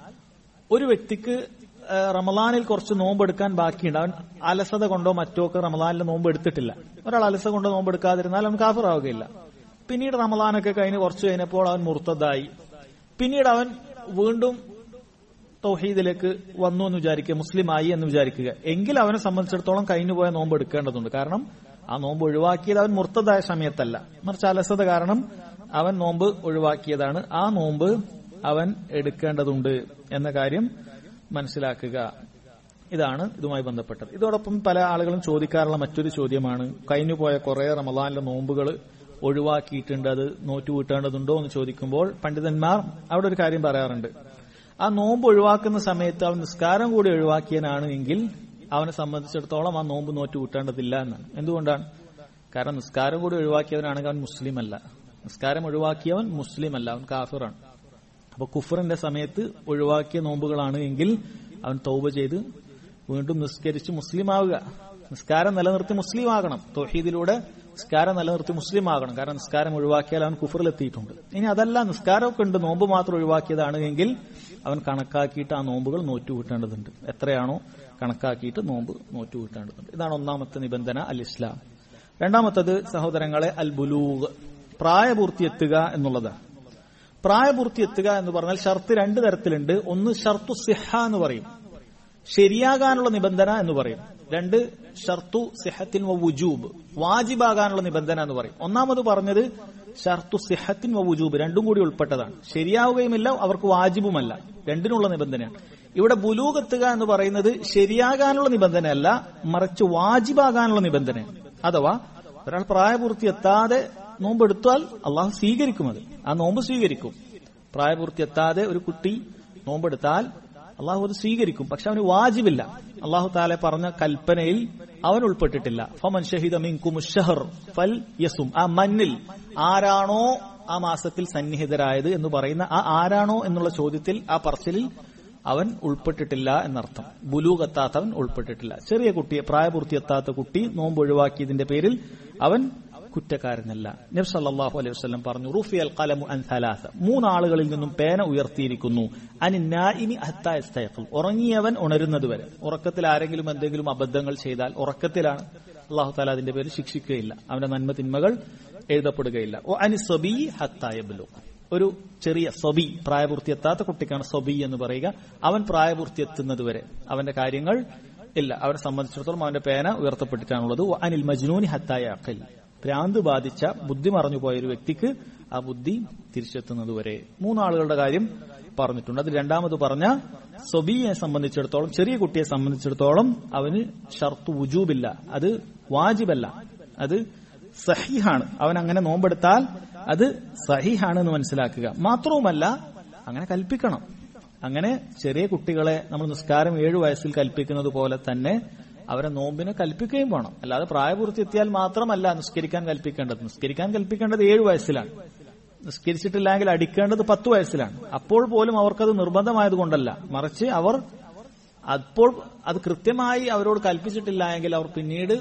ഒരു വ്യക്തിക്ക് റമലാനിൽ കുറച്ച് നോമ്പ് എടുക്കാൻ ബാക്കിയുണ്ട് അവൻ അലസത കൊണ്ടോ മറ്റോ ഒക്കെ റമലാനിൽ നോമ്പ് എടുത്തിട്ടില്ല ഒരാൾ അലസത കൊണ്ടോ നോമ്പ് എടുക്കാതിരുന്നാൽ അവൻ കാഫിറാവുകയില്ല പിന്നീട് റമലാനൊക്കെ കഴിഞ്ഞ് കുറച്ച് കഴിഞ്ഞപ്പോൾ അവൻ മുർത്തതായി പിന്നീട് അവൻ വീണ്ടും തൗഹീദിലേക്ക് വന്നു എന്ന് വിചാരിക്കുക മുസ്ലിമായി എന്ന് വിചാരിക്കുക എങ്കിൽ അവനെ സംബന്ധിച്ചിടത്തോളം കഴിഞ്ഞുപോയ നോമ്പ് എടുക്കേണ്ടതുണ്ട് കാരണം ആ നോമ്പ് ഒഴിവാക്കിയത് അവൻ മുർത്തതായ സമയത്തല്ല മറിച്ച് അലസത കാരണം അവൻ നോമ്പ് ഒഴിവാക്കിയതാണ് ആ നോമ്പ് അവൻ എടുക്കേണ്ടതുണ്ട് എന്ന കാര്യം മനസ്സിലാക്കുക ഇതാണ് ഇതുമായി ബന്ധപ്പെട്ടത് ഇതോടൊപ്പം പല ആളുകളും ചോദിക്കാറുള്ള മറ്റൊരു ചോദ്യമാണ് കഴിഞ്ഞുപോയ കുറെ റമദാനിലെ നോമ്പുകൾ ഒഴിവാക്കിയിട്ടുണ്ട് അത് നോറ്റു വീട്ടേണ്ടതുണ്ടോ എന്ന് ചോദിക്കുമ്പോൾ പണ്ഡിതന്മാർ അവിടെ ഒരു കാര്യം പറയാറുണ്ട് ആ നോമ്പ് ഒഴിവാക്കുന്ന സമയത്ത് അവൻ നിസ്കാരം കൂടി ഒഴിവാക്കിയനാണ് എങ്കിൽ അവനെ സംബന്ധിച്ചിടത്തോളം ആ നോമ്പ് നോറ്റു കൂട്ടേണ്ടതില്ല എന്നാണ് എന്തുകൊണ്ടാണ് കാരണം നിസ്കാരം കൂടി ഒഴിവാക്കിയവനാണെങ്കിൽ അവൻ മുസ്ലിം അല്ല നിസ്കാരം ഒഴിവാക്കിയവൻ മുസ്ലിം അല്ല അവൻ കാഫിറാണ് അപ്പൊ കുഫറിന്റെ സമയത്ത് ഒഴിവാക്കിയ നോമ്പുകളാണ് എങ്കിൽ അവൻ തൗബ ചെയ്ത് വീണ്ടും നിസ്കരിച്ച് മുസ്ലിം ആവുക നിസ്കാരം നിലനിർത്തി മുസ്ലിം ആകണം തൊഹീദിലൂടെ നിസ്കാരം നിലനിർത്തി മുസ്ലിം ആകണം കാരണം നിസ്കാരം ഒഴിവാക്കിയാൽ അവൻ കുഫറിലെത്തിയിട്ടുണ്ട് ഇനി അതല്ല നിസ്കാരമൊക്കെ ഉണ്ട് നോമ്പ് മാത്രം ഒഴിവാക്കിയതാണ് എങ്കിൽ അവൻ കണക്കാക്കിയിട്ട് ആ നോമ്പുകൾ നോറ്റു കൂട്ടേണ്ടതുണ്ട് എത്രയാണോ കണക്കാക്കിയിട്ട് നോമ്പ് നോറ്റു കൂട്ടേണ്ടതുണ്ട് ഇതാണ് ഒന്നാമത്തെ നിബന്ധന അൽ ഇസ്ലാം രണ്ടാമത്തത് സഹോദരങ്ങളെ അൽ ബുലൂഗ് പ്രായപൂർത്തി എത്തുക എന്നുള്ളതാണ് പ്രായപൂർത്തി എത്തുക എന്ന് പറഞ്ഞാൽ ഷർത്ത് രണ്ട് തരത്തിലുണ്ട് ഒന്ന് ഷർത്തു സിഹ എന്ന് പറയും ശരിയാകാനുള്ള നിബന്ധന എന്ന് പറയും രണ്ട് ഷർത്തു സിഹത്തിൻ വ വുജൂബ് വാജിബാകാനുള്ള നിബന്ധന എന്ന് പറയും ഒന്നാമത് പറഞ്ഞത് ഷർത്തു സിഹത്തിൻ വ വുജൂബ് രണ്ടും കൂടി ഉൾപ്പെട്ടതാണ് ശരിയാവുകയുമില്ല അവർക്ക് വാജിബുമല്ല രണ്ടിനുള്ള നിബന്ധനയാണ് ഇവിടെ ബുലൂഗെത്തുക എന്ന് പറയുന്നത് ശരിയാകാനുള്ള നിബന്ധനയല്ല മറിച്ച് വാജിബാകാനുള്ള നിബന്ധനയാണ് അഥവാ ഒരാൾ പ്രായപൂർത്തി എത്താതെ നോമ്പ് എടുത്താൽ അള്ളാഹു സ്വീകരിക്കും അത് ആ നോമ്പ് സ്വീകരിക്കും പ്രായപൂർത്തി എത്താതെ ഒരു കുട്ടി നോമ്പെടുത്താൽ അള്ളാഹു അത് സ്വീകരിക്കും പക്ഷെ അവന് വാജിബില്ല അള്ളാഹു താലെ പറഞ്ഞ കൽപ്പനയിൽ അവൻ ഉൾപ്പെട്ടിട്ടില്ല ഫമൻ ഷഹിദ മിൻകും ഷഹർ ഫൽ യസും ആ മന്നിൽ ആരാണോ ആ മാസത്തിൽ സന്നിഹിതരായത് എന്ന് പറയുന്ന ആ ആരാണോ എന്നുള്ള ചോദ്യത്തിൽ ആ പറച്ചിലിൽ അവൻ ഉൾപ്പെട്ടിട്ടില്ല എന്നർത്ഥം ബുലൂകെത്താത്തവൻ ഉൾപ്പെട്ടിട്ടില്ല ചെറിയ കുട്ടിയെ പ്രായപൂർത്തി എത്താത്ത കുട്ടി നോമ്പ് ഒഴിവാക്കിയതിന്റെ പേരിൽ അവൻ കുറ്റക്കാരനല്ല നബ് സല്ലല്ലാഹു അലൈഹി വസല്ലം പറഞ്ഞു റുഫി അൽ ഖലമു അൻ സലാസ മൂന്നാളുകളിൽ നിന്നും പേന ഉയർത്തിയിരിക്കുന്നു അനി നായിനി ഹത്താ യസ്തയഖിൽ ഉറങ്ങിയവൻ ഉണരുന്നതുവരെ ഉറക്കത്തിൽ ആരെങ്കിലും എന്തെങ്കിലും അബദ്ധങ്ങൾ ചെയ്താൽ ഉറക്കത്തിലാണ് അള്ളാഹു താല അതിന്റെ പേരിൽ ശിക്ഷിക്കുകയില്ല അവന്റെ നന്മ തിന്മകൾ എഴുതപ്പെടുകയില്ല ഓ അനി സബി ഹത്തായബലു ഒരു ചെറിയ സബി പ്രായപൂർത്തിയെത്താത്ത കുട്ടിക്കാണ് സബി എന്ന് പറയുക അവൻ പ്രായപൂർത്തിയെത്തുന്നതുവരെ അവന്റെ കാര്യങ്ങൾ ഇല്ല അവനെ സംബന്ധിച്ചിടത്തോളം അവന്റെ പേന ഉയർത്തപ്പെട്ടിട്ടാണുള്ളത് അനിൽ മജ്നൂനി ഹത്തായ അഖൽ ഭ്രാന്ത് ബാധിച്ച ബുദ്ധി മറഞ്ഞു പോയ ഒരു വ്യക്തിക്ക് ആ ബുദ്ധി തിരിച്ചെത്തുന്നതുവരെ മൂന്നാളുകളുടെ കാര്യം പറഞ്ഞിട്ടുണ്ട് അത് രണ്ടാമത് പറഞ്ഞ സൊബിയെ സംബന്ധിച്ചിടത്തോളം ചെറിയ കുട്ടിയെ സംബന്ധിച്ചിടത്തോളം അവന് ഷർത്തു വുജൂബില്ല അത് വാജിബല്ല അത് സഹിഹാണ് അവൻ അങ്ങനെ നോമ്പെടുത്താൽ അത് സഹിഹാണ് എന്ന് മനസ്സിലാക്കുക മാത്രവുമല്ല അങ്ങനെ കൽപ്പിക്കണം അങ്ങനെ ചെറിയ കുട്ടികളെ നമ്മൾ നിസ്കാരം ഏഴു വയസ്സിൽ കൽപ്പിക്കുന്നത് പോലെ തന്നെ അവരെ നോമ്പിനെ കൽപ്പിക്കുകയും വേണം അല്ലാതെ പ്രായപൂർത്തി എത്തിയാൽ മാത്രമല്ല നിസ്കരിക്കാൻ കൽപ്പിക്കേണ്ടത് നിസ്കരിക്കാൻ കൽപ്പിക്കേണ്ടത് ഏഴു വയസ്സിലാണ് നിസ്കരിച്ചിട്ടില്ലെങ്കിൽ അടിക്കേണ്ടത് പത്ത് വയസ്സിലാണ് അപ്പോൾ പോലും അവർക്കത് നിർബന്ധമായത് കൊണ്ടല്ല മറിച്ച് അവർ അപ്പോൾ അത് കൃത്യമായി അവരോട് കൽപ്പിച്ചിട്ടില്ല എങ്കിൽ അവർ പിന്നീട്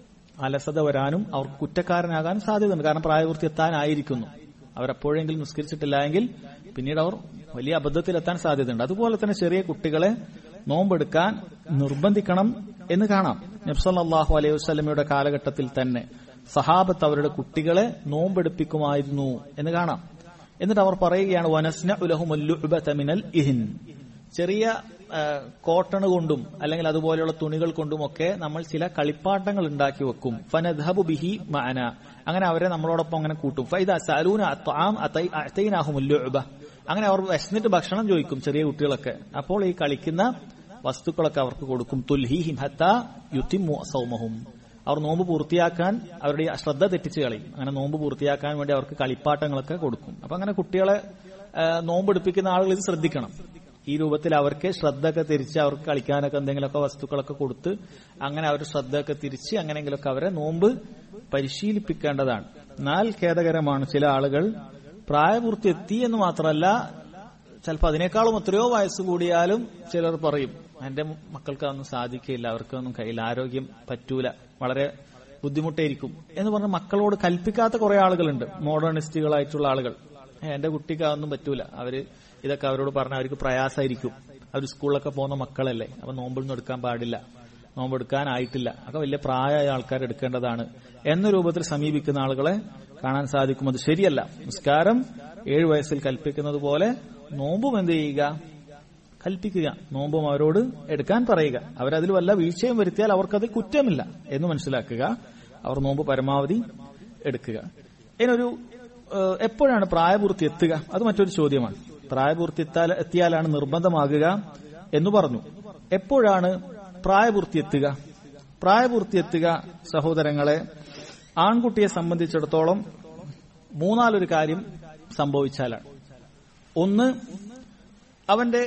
അലസത വരാനും അവർക്ക് കുറ്റക്കാരനാകാനും സാധ്യതയുണ്ട് കാരണം പ്രായപൂർത്തി എത്താനായിരിക്കുന്നു അവരെപ്പോഴെങ്കിലും നിസ്കരിച്ചിട്ടില്ല എങ്കിൽ പിന്നീട് അവർ വലിയ അബദ്ധത്തിലെത്താൻ സാധ്യതയുണ്ട് അതുപോലെ തന്നെ ചെറിയ കുട്ടികളെ നോമ്പെടുക്കാൻ നിർബന്ധിക്കണം എന്ന് കാണാം നബ്സല്ലാഹു അലൈഹി വസ്ലമയുടെ കാലഘട്ടത്തിൽ തന്നെ സഹാബത്ത് അവരുടെ കുട്ടികളെ നോമ്പെടുപ്പിക്കുമായിരുന്നു എന്ന് കാണാം എന്നിട്ട് അവർ പറയുകയാണ് വനസ്ന ഉലഹുമിനൽ ഇഹിൻ ചെറിയ കോട്ടൺ കൊണ്ടും അല്ലെങ്കിൽ അതുപോലെയുള്ള തുണികൾ കൊണ്ടുമൊക്കെ നമ്മൾ ചില കളിപ്പാട്ടങ്ങൾ ഉണ്ടാക്കി വെക്കും ഫനദ്ഹബു ബിഹി മാന അങ്ങനെ അവരെ നമ്മളോടൊപ്പം അങ്ങനെ കൂട്ടും ഫൈദ സലൂന അങ്ങനെ അവർ വിശന്നിട്ട് ഭക്ഷണം ചോദിക്കും ചെറിയ കുട്ടികളൊക്കെ അപ്പോൾ ഈ കളിക്കുന്ന വസ്തുക്കളൊക്കെ അവർക്ക് കൊടുക്കും തുൽഹിഹിം ഹത്ത യുത്തിമു സൗമഹും അവർ നോമ്പ് പൂർത്തിയാക്കാൻ അവരുടെ ഈ ശ്രദ്ധ തെറ്റിച്ച് കളയും അങ്ങനെ നോമ്പ് പൂർത്തിയാക്കാൻ വേണ്ടി അവർക്ക് കളിപ്പാട്ടങ്ങളൊക്കെ കൊടുക്കും അപ്പൊ അങ്ങനെ കുട്ടികളെ ആ, നോമ്പ് എടുപ്പിക്കുന്ന ആളുകൾ ഇത് ശ്രദ്ധിക്കണം ഈ രൂപത്തിൽ അവർക്ക് ശ്രദ്ധയൊക്കെ തിരിച്ച് അവർക്ക് കളിക്കാനൊക്കെ എന്തെങ്കിലുമൊക്കെ വസ്തുക്കളൊക്കെ കൊടുത്ത് അങ്ങനെ അവർ ശ്രദ്ധയൊക്കെ തിരിച്ച് അങ്ങനെയെങ്കിലൊക്കെ അവരെ നോമ്പ് പരിശീലിപ്പിക്കേണ്ടതാണ് എന്നാൽ ഖേദകരമാണ് ചില ആളുകൾ പ്രായപൂർത്തി എത്തി എന്ന് മാത്രമല്ല ചിലപ്പോൾ അതിനേക്കാളും എത്രയോ വയസ്സ് കൂടിയാലും ചിലർ പറയും എന്റെ മക്കൾക്ക് അതൊന്നും സാധിക്കില്ല അവർക്കൊന്നും കയ്യിൽ ആരോഗ്യം പറ്റൂല വളരെ ബുദ്ധിമുട്ടായിരിക്കും എന്ന് പറഞ്ഞ് മക്കളോട് കൽപ്പിക്കാത്ത കുറെ ആളുകളുണ്ട് മോഡേണിസ്റ്റുകളായിട്ടുള്ള ആളുകൾ "ഏ, എന്റെ കുട്ടിക്ക് അതൊന്നും പറ്റൂല അവര് ഇതൊക്കെ അവരോട് പറഞ്ഞാൽ അവർക്ക് പ്രയാസമായിരിക്കും അവർ സ്കൂളിലൊക്കെ പോകുന്ന മക്കളല്ലേ അപ്പൊ നോമ്പൊന്നും എടുക്കാൻ പാടില്ല നോമ്പെടുക്കാനായിട്ടില്ല ഒക്കെ വലിയ പ്രായമായ ആൾക്കാർ എടുക്കേണ്ടതാണ് എന്ന രൂപത്തിൽ സമീപിക്കുന്ന ആളുകളെ കാണാൻ സാധിക്കും അത് ശരിയല്ല നിസ്കാരം ഏഴു വയസ്സിൽ കൽപ്പിക്കുന്നത് പോലെ നോമ്പും എന്ത് ചെയ്യുക കൽപ്പിക്കുക നോമ്പും അവരോട് എടുക്കാൻ പറയുക അവരതിൽ വല്ല വീഴ്ചയും വരുത്തിയാൽ അവർക്കത് കുറ്റമില്ല എന്ന് മനസ്സിലാക്കുക അവർ നോമ്പ് പരമാവധി എടുക്കുക ഇതിനൊരു ഏഹ്, എപ്പോഴാണ് പ്രായപൂർത്തി എത്തുക അത് മറ്റൊരു ചോദ്യമാണ് പ്രായപൂർത്തി എത്താൽ എത്തിയാലാണ് നിർബന്ധമാകുക എന്ന് പറഞ്ഞു എപ്പോഴാണ് പ്രായപൂർത്തി എത്തുക പ്രായപൂർത്തി എത്തുക സഹോദരങ്ങളെ ആൺകുട്ടിയെ സംബന്ധിച്ചിടത്തോളം മൂന്നാലൊരു കാര്യം സംഭവിച്ചാലാണ് ഒന്ന് അവന്റെ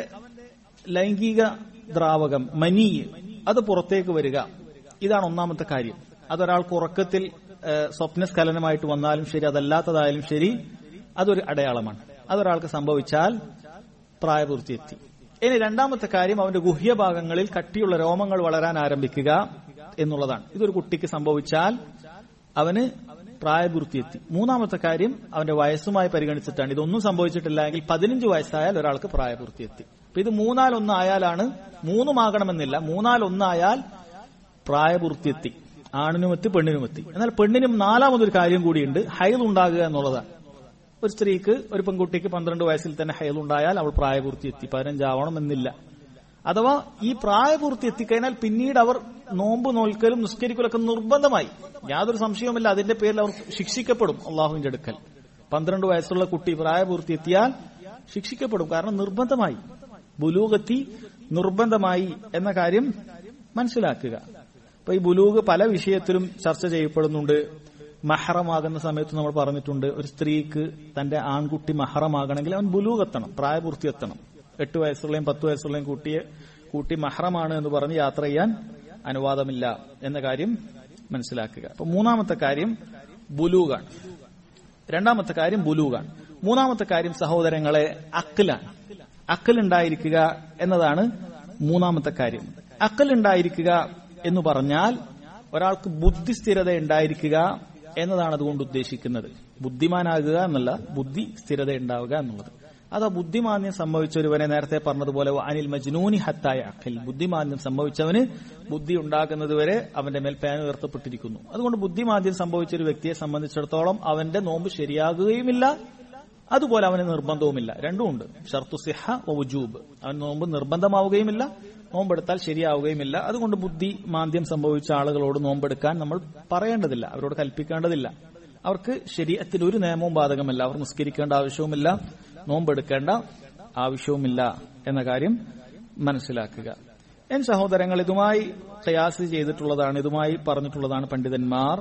ലൈംഗിക ദ്രാവകം മനി അത് പുറത്തേക്ക് വരിക ഇതാണ് ഒന്നാമത്തെ കാര്യം അതൊരാൾക്ക് ഉറക്കത്തിൽ ഏഹ്, സ്വപ്നസ്ഖലനമായിട്ട് വന്നാലും ശരി അതല്ലാത്തതായാലും ശരി അതൊരു അടയാളമാണ് അതൊരാൾക്ക് സംഭവിച്ചാൽ പ്രായപൂർത്തി എത്തി ഇനി രണ്ടാമത്തെ കാര്യം അവന്റെ ഗുഹ്യഭാഗങ്ങളിൽ കട്ടിയുള്ള രോമങ്ങൾ വളരാൻ ആരംഭിക്കുക എന്നുള്ളതാണ് ഇതൊരു കുട്ടിക്ക് സംഭവിച്ചാൽ അവന് പ്രായപൂർത്തി എത്തി മൂന്നാമത്തെ കാര്യം അവന്റെ വയസ്സുമായി പരിഗണിച്ചിട്ടാണ് ഇതൊന്നും സംഭവിച്ചിട്ടില്ല എങ്കിൽ പതിനഞ്ച് വയസ്സായാൽ ഒരാൾക്ക് പ്രായപൂർത്തി എത്തി അപ്പൊ ഇത് മൂന്നാലൊന്നായാലാണ് മൂന്നുമാകണമെന്നില്ല മൂന്നാലൊന്നായാൽ പ്രായപൂർത്തി എത്തി ആണിനുമെത്തി പെണ്ണിനുമെത്തി എന്നാൽ പെണ്ണിനും നാലാമതൊരു കാര്യം കൂടിയുണ്ട് ഹൈദ് ഉണ്ടാകുക എന്നുള്ളതാണ് ഒരു സ്ത്രീക്ക് ഒരു പെൺകുട്ടിക്ക് പന്ത്രണ്ട് വയസ്സിൽ തന്നെ ഹൈദ് ഉണ്ടായാൽ അവൾ പ്രായപൂർത്തി എത്തി പതിനഞ്ചാവണം എന്നില്ല അഥവാ ഈ പ്രായപൂർത്തി എത്തിക്കഴിഞ്ഞാൽ പിന്നീട് അവർ നോമ്പ് നോൽക്കലും നിസ്കരിക്കലൊക്കെ നിർബന്ധമായി യാതൊരു സംശയവുമില്ല അതിന്റെ പേരിൽ അവർ ശിക്ഷിക്കപ്പെടും അള്ളാഹുവിന്റെ അടുക്കൽ പന്ത്രണ്ട് വയസ്സുള്ള കുട്ടി പ്രായപൂർത്തി എത്തിയാൽ ശിക്ഷിക്കപ്പെടും കാരണം നിർബന്ധമായി ബുലൂഗത്തി നിർബന്ധമായി എന്ന കാര്യം മനസ്സിലാക്കുക അപ്പൊ ഈ ബുലൂഗ് പല വിഷയത്തിലും ചർച്ച ചെയ്യപ്പെടുന്നുണ്ട് മഹറമാകുന്ന സമയത്ത് നമ്മൾ പറഞ്ഞിട്ടുണ്ട് ഒരു സ്ത്രീക്ക് തന്റെ ആൺകുട്ടി മഹറമാകണമെങ്കിൽ അവൻ ബുലൂഗ് എത്തണം പ്രായപൂർത്തി എത്തണം എട്ട് വയസ്സുള്ളയും പത്ത് വയസ്സുള്ളയും കുട്ടിയെ കൂട്ടി മഹറമാണ് എന്ന് പറഞ്ഞ് യാത്ര ചെയ്യാൻ അനുവാദമില്ല എന്ന കാര്യം മനസ്സിലാക്കുക അപ്പൊ മൂന്നാമത്തെ കാര്യം ബുലൂഗാണ് രണ്ടാമത്തെ കാര്യം ബുലൂഗാണ് മൂന്നാമത്തെ കാര്യം സഹോദരങ്ങളെ അക്കലാണ് അക്കൽ ഉണ്ടായിരിക്കുക എന്നതാണ് മൂന്നാമത്തെ കാര്യം അക്കൽ ഉണ്ടായിരിക്കുക എന്ന് പറഞ്ഞാൽ ഒരാൾക്ക് ബുദ്ധിസ്ഥിരത ഉണ്ടായിരിക്കുക എന്നതാണ് അതുകൊണ്ട് ഉദ്ദേശിക്കുന്നത് ബുദ്ധിമാനാകുക എന്നല്ല ബുദ്ധി സ്ഥിരത ഉണ്ടാവുക എന്നുള്ളത് അത് ആ ബുദ്ധിമാന്യം സംഭവിച്ച ഒരുവനെ നേരത്തെ പറഞ്ഞതുപോലെ അനിൽ മജ്നൂനി ഹത്തായ അഖിൽ ബുദ്ധിമാന്യം സംഭവിച്ചവന് ബുദ്ധി ഉണ്ടാകുന്നതുവരെ അവന്റെ മേൽ പേന ഉയർത്തപ്പെട്ടിരിക്കുന്നു അതുകൊണ്ട് ബുദ്ധിമാന്യം സംഭവിച്ച ഒരു വ്യക്തിയെ സംബന്ധിച്ചിടത്തോളം അവന്റെ നോമ്പ് ശരിയാകുകയുമില്ല അതുപോലെ അവന് നിർബന്ധവുമില്ല രണ്ടുമുണ്ട് ഷർത്തു സിഹ വജൂബ് അവൻ നോമ്പ് നിർബന്ധമാവുകയുമില്ല നോമ്പെടുത്താൽ ശരിയാവുകയുമില്ല അതുകൊണ്ട് ബുദ്ധി മാന്ദ്യം സംഭവിച്ച ആളുകളോട് നോമ്പെടുക്കാൻ നമ്മൾ പറയേണ്ടതില്ല അവരോട് കൽപ്പിക്കേണ്ടതില്ല അവർക്ക് ശരീരത്തിൽ ഒരു നിയമവും ബാധകമല്ല അവർ നിസ്കരിക്കേണ്ട ആവശ്യവുമില്ല നോമ്പെടുക്കേണ്ട ആവശ്യവുമില്ല എന്ന കാര്യം മനസ്സിലാക്കുക എൻ സഹോദരങ്ങൾ ഇതുമായി പ്രയാസ് ചെയ്തിട്ടുള്ളതാണ് ഇതുമായി പറഞ്ഞിട്ടുള്ളതാണ് പണ്ഡിതന്മാർ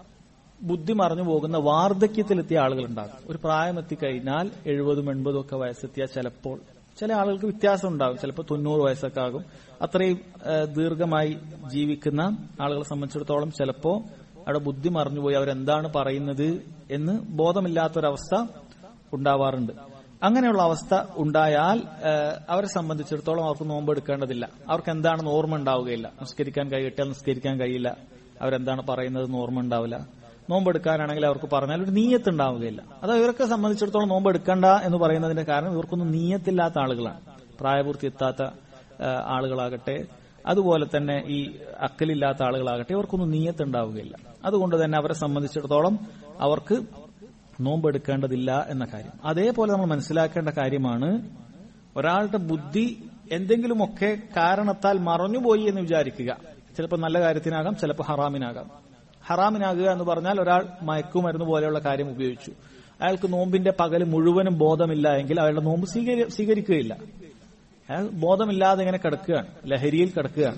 ബുദ്ധി മറഞ്ഞു പോകുന്ന വാർദ്ധക്യത്തിലെത്തിയ ആളുകളുണ്ടാകും ഒരു പ്രായം എത്തിക്കഴിഞ്ഞാൽ എഴുപതും എൺപതും ഒക്കെ വയസ്സെത്തിയാൽ ചിലപ്പോൾ ചില ആളുകൾക്ക് വ്യത്യാസം ഉണ്ടാകും ചിലപ്പോൾ തൊണ്ണൂറ് വയസ്സൊക്കെ ആകും അത്രയും ഏഹ്, ദീർഘമായി ജീവിക്കുന്ന ആളുകളെ സംബന്ധിച്ചിടത്തോളം ചിലപ്പോൾ അവിടെ ബുദ്ധി മറഞ്ഞുപോയി അവരെന്താണ് പറയുന്നത് എന്ന് ബോധമില്ലാത്തൊരവസ്ഥ ഉണ്ടാവാറുണ്ട് അങ്ങനെയുള്ള അവസ്ഥ ഉണ്ടായാൽ ഏഹ്, അവരെ സംബന്ധിച്ചിടത്തോളം അവർക്ക് നോമ്പ് എടുക്കേണ്ടതില്ല അവർക്ക് എന്താണെന്ന് ഓർമ്മ ഉണ്ടാവുകയില്ല നിസ്കരിക്കാൻ കഴിയിട്ടാൽ നിസ്കരിക്കാൻ കഴിയില്ല അവരെന്താണ് പറയുന്നത് ഓർമ്മ ഉണ്ടാവില്ല നോമ്പെടുക്കാനാണെങ്കിൽ അവർക്ക് പറഞ്ഞാൽ ഒരു നീയത്ത് ഉണ്ടാവുകയില്ല അത് ഇവരൊക്കെ സംബന്ധിച്ചിടത്തോളം നോമ്പ് എടുക്കണ്ട എന്ന് പറയുന്നതിന്റെ കാരണം ഇവർക്കൊന്നും നീയത്തില്ലാത്ത ആളുകളാണ് പ്രായപൂർത്തി എത്താത്ത ആ, ആളുകളാകട്ടെ അതുപോലെ തന്നെ ഈ അക്കലില്ലാത്ത ആളുകളാകട്ടെ ഇവർക്കൊന്നും നീയത്ത് ഉണ്ടാവുകയില്ല അതുകൊണ്ട് തന്നെ അവരെ സംബന്ധിച്ചിടത്തോളം അവർക്ക് നോമ്പെടുക്കേണ്ടതില്ല എന്ന കാര്യം അതേപോലെ നമ്മൾ മനസ്സിലാക്കേണ്ട കാര്യമാണ് ഒരാളുടെ ബുദ്ധി എന്തെങ്കിലുമൊക്കെ കാരണത്താൽ മറഞ്ഞുപോയി എന്ന് വിചാരിക്കുക ചിലപ്പോൾ നല്ല കാര്യത്തിനാകാം ചിലപ്പോൾ ഹറാമിനാകാം ഹറാമിനാകുക എന്ന് പറഞ്ഞാൽ ഒരാൾ മയക്കുമരുന്ന് പോലെയുള്ള കാര്യം ഉപയോഗിച്ചു അയാൾക്ക് നോമ്പിന്റെ പകൽ മുഴുവനും ബോധമില്ല എങ്കിൽ അയാളുടെ നോമ്പ് സ്വീകരി- സ്വീകരിക്കുകയില്ല അയാൾ ബോധമില്ലാതെ ഇങ്ങനെ കിടക്കുകയാണ് ലഹരിയിൽ കിടക്കുകയാണ്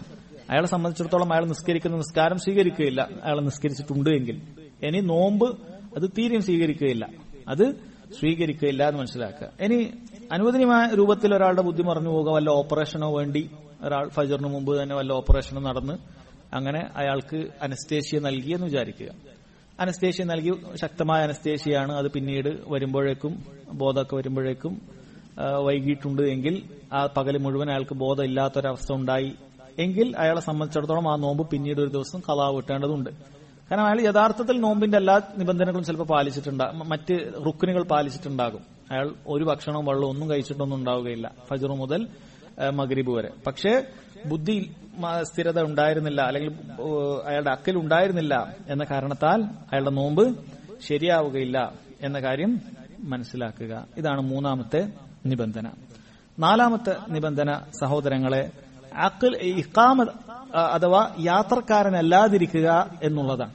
അയാളെ സംബന്ധിച്ചിടത്തോളം അയാൾ നിസ്കരിക്കുന്ന നിസ്കാരം സ്വീകരിക്കുകയില്ല അയാൾ നിസ്കരിച്ചിട്ടുണ്ട് എങ്കിൽ ഇനി നോമ്പ് അത് തീരെയും സ്വീകരിക്കുകയില്ല അത് സ്വീകരിക്കുകയില്ല എന്ന് മനസ്സിലാക്കുക ഇനി അനുവദനീയമായ രൂപത്തിൽ ഒരാളുടെ ബുദ്ധി മറഞ്ഞു പോകുക വല്ല ഓപ്പറേഷനോ വേണ്ടി ഒരാൾ ഫജറിന് മുമ്പ് തന്നെ വല്ല ഓപ്പറേഷനും നടന്ന് അങ്ങനെ അയാൾക്ക് അനസ്തേഷ്യ നൽകി എന്ന് വിചാരിക്കുക അനസ്തേഷ്യ നൽകി ശക്തമായ അനസ്തേഷ്യയാണ് അത് പിന്നീട് വരുമ്പോഴേക്കും ബോധമൊക്കെ വരുമ്പോഴേക്കും ആ, വൈകിട്ടുണ്ട് എങ്കിൽ ആ പകല് മുഴുവൻ അയാൾക്ക് ബോധമില്ലാത്തൊരവസ്ഥ ഉണ്ടായി എങ്കിൽ അയാളെ സംബന്ധിച്ചിടത്തോളം ആ നോമ്പ് പിന്നീട് ഒരു ദിവസം കലാവ് വിട്ടേണ്ടതുണ്ട് കാരണം അയാൾ യഥാർത്ഥത്തിൽ നോമ്പിന്റെ എല്ലാ നിബന്ധനകളും ചിലപ്പോൾ പാലിച്ചിട്ടുണ്ടാകും മറ്റ് റുക്കിനുകൾ പാലിച്ചിട്ടുണ്ടാകും അയാൾ ഒരു ഭക്ഷണവും വെള്ളവും ഒന്നും കഴിച്ചിട്ടൊന്നും ഉണ്ടാവുകയില്ല ഫജറു മുതൽ ആ, മഗ്രിബ് വരെ പക്ഷേ ബുദ്ധി മ- സ്ഥിരത ഉണ്ടായിരുന്നില്ല അല്ലെങ്കിൽ ഏ, അയാളുടെ അക്കൽ ഉണ്ടായിരുന്നില്ല എന്ന കാരണത്താൽ അയാളുടെ നോമ്പ് ശരിയാവുകയില്ല എന്ന കാര്യം മനസ്സിലാക്കുക ഇതാണ് മൂന്നാമത്തെ നിബന്ധന നാലാമത്തെ നിബന്ധന സഹോദരങ്ങളെ അക്കൽ ഇക്കാമ അഥവാ യാത്രക്കാരനല്ലാതിരിക്കുക എന്നുള്ളതാണ്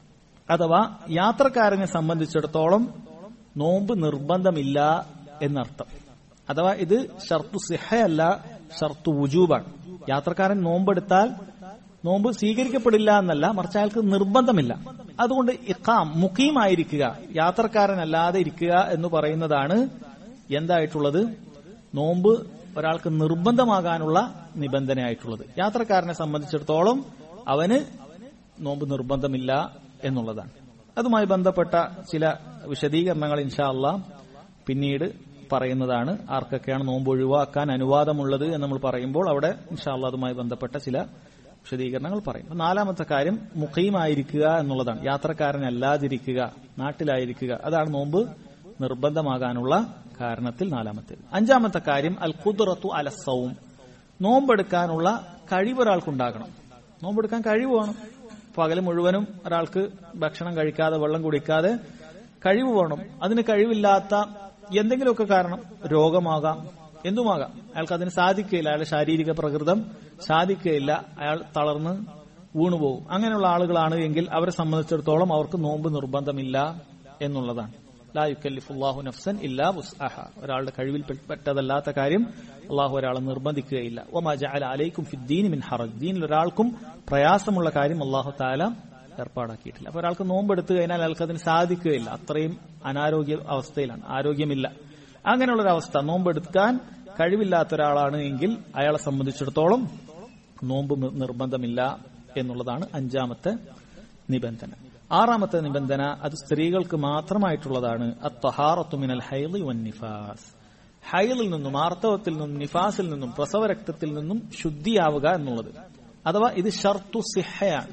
അഥവാ യാത്രക്കാരനെ സംബന്ധിച്ചിടത്തോളം നോമ്പ് നിർബന്ധമില്ല എന്നർത്ഥം അഥവാ ഇത് ഷർത്തു സിഹയല്ല ഷർത്തു വുജൂബാണ് യാത്രക്കാരൻ നോമ്പെടുത്താൽ നോമ്പ് സ്വീകരിക്കപ്പെടില്ല എന്നല്ല മറിച്ച് അയാൾക്ക് നിർബന്ധമില്ല അതുകൊണ്ട് ഇഖാം മുഖീമായിരിക്കുക യാത്രക്കാരനല്ലാതെ ഇരിക്കുക എന്ന് പറയുന്നതാണ് എന്തായിട്ടുള്ളത് നോമ്പ് ഒരാൾക്ക് നിർബന്ധമാകാനുള്ള നിബന്ധനയായിട്ടുള്ളത് യാത്രക്കാരനെ സംബന്ധിച്ചിടത്തോളം അവന് നോമ്പ് നിർബന്ധമില്ല എന്നുള്ളതാണ് അതുമായി ബന്ധപ്പെട്ട ചില വിശദീകരണങ്ങൾ ഇൻഷാ അള്ളാ പിന്നീട് പറയുന്നതാണ് ആർക്കൊക്കെയാണ് നോമ്പ് ഒഴിവാക്കാൻ അനുവാദമുള്ളത് എന്ന് നമ്മൾ പറയുമ്പോൾ അവിടെ ഇൻഷാ അള്ളാ അതുമായി ബന്ധപ്പെട്ട ചില വിശദീകരണങ്ങൾ പറയും അപ്പൊ നാലാമത്തെ കാര്യം മുഖീമായിരിക്കുക എന്നുള്ളതാണ് യാത്രക്കാരനല്ലാതിരിക്കുക നാട്ടിലായിരിക്കുക അതാണ് നോമ്പ് നിർബന്ധമാകാനുള്ള കാരണത്തിൽ നാലാമത്തേത് അഞ്ചാമത്തെ കാര്യം അൽ ഖുദ്റത്തു അലസവും നോമ്പെടുക്കാനുള്ള കഴിവ് ഒരാൾക്കുണ്ടാകണം നോമ്പെടുക്കാൻ കഴിവ് വേണം പകല് മുഴുവനും ഒരാൾക്ക് ഭക്ഷണം കഴിക്കാതെ വെള്ളം കുടിക്കാതെ കഴിവ് വേണം അതിന് കഴിവില്ലാത്ത എന്തെങ്കിലുമൊക്കെ കാരണം രോഗമാകാം എന്തുമാകാം അയാൾക്ക് അതിന് സാധിക്കുകയില്ല അയാളുടെ ശാരീരിക പ്രകൃതം സാധിക്കുകയില്ല അയാൾ തളർന്ന് വീണുപോകും അങ്ങനെയുള്ള ആളുകളാണ് എങ്കിൽ അവരെ സംബന്ധിച്ചിടത്തോളം അവർക്ക് നോമ്പ് നിർബന്ധമില്ല എന്നുള്ളതാണ് ലാ യുക്കല്ലിഫുല്ലാഹു നഫ്സൻ ഇല്ലാ വുസ്അഹ ഒരാളുടെ കഴിവിൽ പെട്ടതല്ലാത്ത കാര്യം അള്ളാഹു ഒരാളെ നിർബന്ധിക്കുകയില്ല ഒമാ ജഅല അലൈക്കും ഫിദ്ദീൻ മിൻ ഹറജ് ദീനിൽ ഒരാൾക്കും പ്രയാസമുള്ള കാര്യം അള്ളാഹു താല ഏർപ്പാടാക്കിയിട്ടില്ല അപ്പൊ ഒരാൾക്ക് നോമ്പെടുത്തു കഴിഞ്ഞാൽ അയാൾക്ക് അതിന് സാധിക്കുകയില്ല അത്രയും അനാരോഗ്യ അവസ്ഥയിലാണ് ആരോഗ്യമില്ല അങ്ങനെയുള്ള ഒരു അവസ്ഥ നോമ്പെടുക്കാൻ കഴിവില്ലാത്ത ഒരാളാണ് എങ്കിൽ അയാളെ സംബന്ധിച്ചിടത്തോളം നോമ്പ് നിർബന്ധമില്ല എന്നുള്ളതാണ് അഞ്ചാമത്തെ നിബന്ധന ആറാമത്തെ നിബന്ധന അത് സ്ത്രീകൾക്ക് മാത്രമായിട്ടുള്ളതാണ് മിനൽ ഹൈലി വൻ നിഫാസ് ഹൈലിൽ നിന്നും ആർത്തവത്തിൽ നിന്നും നിഫാസിൽ നിന്നും പ്രസവരക്തത്തിൽ നിന്നും ശുദ്ധിയാവുക എന്നുള്ളത് അഥവാ ഇത് ഷർത്തു സിഹയാണ്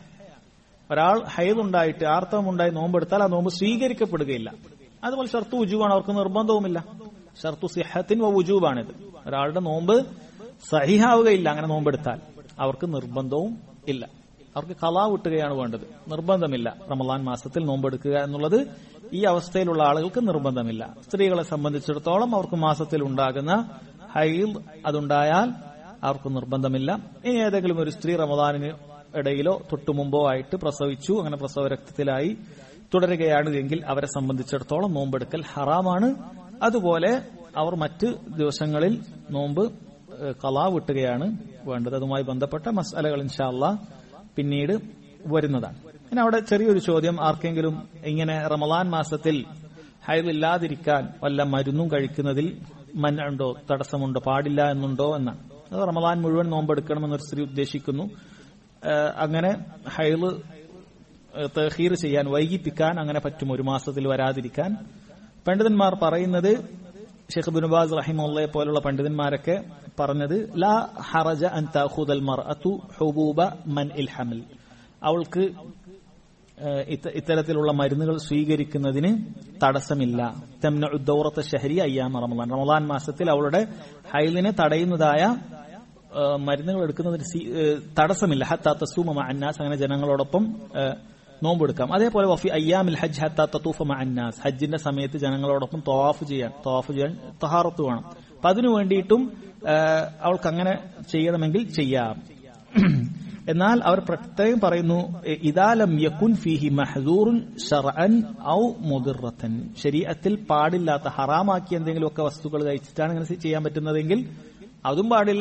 ഒരാൾ ഹൈലുണ്ടായിട്ട് ആർത്തവമുണ്ടായി നോമ്പെടുത്താൽ ആ നോമ്പ് സ്വീകരിക്കപ്പെടുകയില്ല അതുപോലെ ഷർത്തു ഉജുവാണ് അവർക്ക് നിർബന്ധവുമില്ല ഷർത്തു സിഹത്തിൻ ഉജൂബാണിത് ഒരാളുടെ നോമ്പ് സഹിഹാവുകയില്ല അങ്ങനെ നോമ്പെടുത്താൽ അവർക്ക് നിർബന്ധവും ഇല്ല അവർക്ക് കലാ വിട്ടുകയാണ് വേണ്ടത് നിർബന്ധമില്ല റമലാൻ മാസത്തിൽ നോമ്പെടുക്കുക എന്നുള്ളത് ഈ അവസ്ഥയിലുള്ള ആളുകൾക്ക് നിർബന്ധമില്ല സ്ത്രീകളെ സംബന്ധിച്ചിടത്തോളം അവർക്ക് മാസത്തിൽ ഉണ്ടാകുന്ന ഹൈൽ അതുണ്ടായാൽ അവർക്ക് നിർബന്ധമില്ല ഇനി ഏതെങ്കിലും ഒരു സ്ത്രീ റമദാനിന് ഇടയിലോ തൊട്ടു മുമ്പോ ആയിട്ട് പ്രസവിച്ചു അങ്ങനെ പ്രസവ രക്തത്തിലായി തുടരുകയാണ് എങ്കിൽ അവരെ സംബന്ധിച്ചിടത്തോളം നോമ്പെടുക്കൽ ഹറാമാണ് അതുപോലെ അവർ മറ്റ് ദിവസങ്ങളിൽ നോമ്പ് കലാ വിട്ടുകയാണ് വേണ്ടത് അതുമായി ബന്ധപ്പെട്ട മസാലകൾ ഇൻഷാല്ല പിന്നീട് വരുന്നതാണ് പിന്നെ അവിടെ ചെറിയൊരു ചോദ്യം ആർക്കെങ്കിലും ഇങ്ങനെ റമലാൻ മാസത്തിൽ ഹൈലില്ലാതിരിക്കാൻ വല്ല മരുന്നും കഴിക്കുന്നതിൽ മന്നുണ്ടോ തടസ്സമുണ്ടോ പാടില്ല എന്നുണ്ടോ എന്നാണ് അത് റമലാൻ മുഴുവൻ നോമ്പെടുക്കണമെന്നൊരു സ്ത്രീ ഉദ്ദേശിക്കുന്നു അങ്ങനെ ഹൈല് തഹീർ ചെയ്യാൻ വൈകിപ്പിക്കാൻ അങ്ങനെ പറ്റും ഒരു മാസത്തിൽ വരാതിരിക്കാൻ പണ്ഡിതന്മാർ പറയുന്നത് ഷെയ്ഖ് ബിനുബാസ് റഹിമുള്ളയെ പോലുള്ള പണ്ഡിതന്മാരൊക്കെ പറഞ്ഞത് ലാ ഹറജ അൻ തഖുദൽ മർഅതു ഹുബൂബ മൻ ഇൽ ഹമൽ അവൾക്ക് ഇത്തരത്തിലുള്ള മരുന്നുകൾ സ്വീകരിക്കുന്നതിന് തടസ്സമില്ല തെമ്ന ഉദ്ദൗറത്തെ ഷഹരി അയ്യാം റമലാൻ റമലാൻ മാസത്തിൽ അവളുടെ ഹൈലിനെ തടയുന്നതായ മരുന്നുകൾ എടുക്കുന്നതിന് തടസ്സമില്ല ഹത്താ തസൂമ അന്നാസ് അങ്ങനെ ജനങ്ങളോടൊപ്പം നോമ്പെടുക്കാം അതേപോലെ വഫി അയ്യാമിൽ ഹജ്ജ് ഹത്താ തത്തൂഫ അന്നാസ് ഹജ്ജിന്റെ സമയത്ത് ജനങ്ങളോടൊപ്പം തവാഫ് ചെയ്യാൻ തവാഫ് ചെയ്യാൻ തഹാറത്ത് വേണം അപ്പൊ അതിനു വേണ്ടിയിട്ടും അവൾക്ക് അങ്ങനെ ചെയ്യണമെങ്കിൽ ചെയ്യാം എന്നാൽ അവർ പ്രത്യേകം പറയുന്നു ഇദാലം യക്കുൻ ഫിഹി മഹദൂറുൻ ഷർഅൻ ഔ മുദിറത്തൻ ശരീരത്തിൽ പാടില്ലാത്ത ഹറാമാക്കിയ എന്തെങ്കിലുമൊക്കെ വസ്തുക്കൾ കഴിച്ചിട്ടാണ് ഇങ്ങനെ ചെയ്യാൻ പറ്റുന്നതെങ്കിൽ അതും പാടില്ല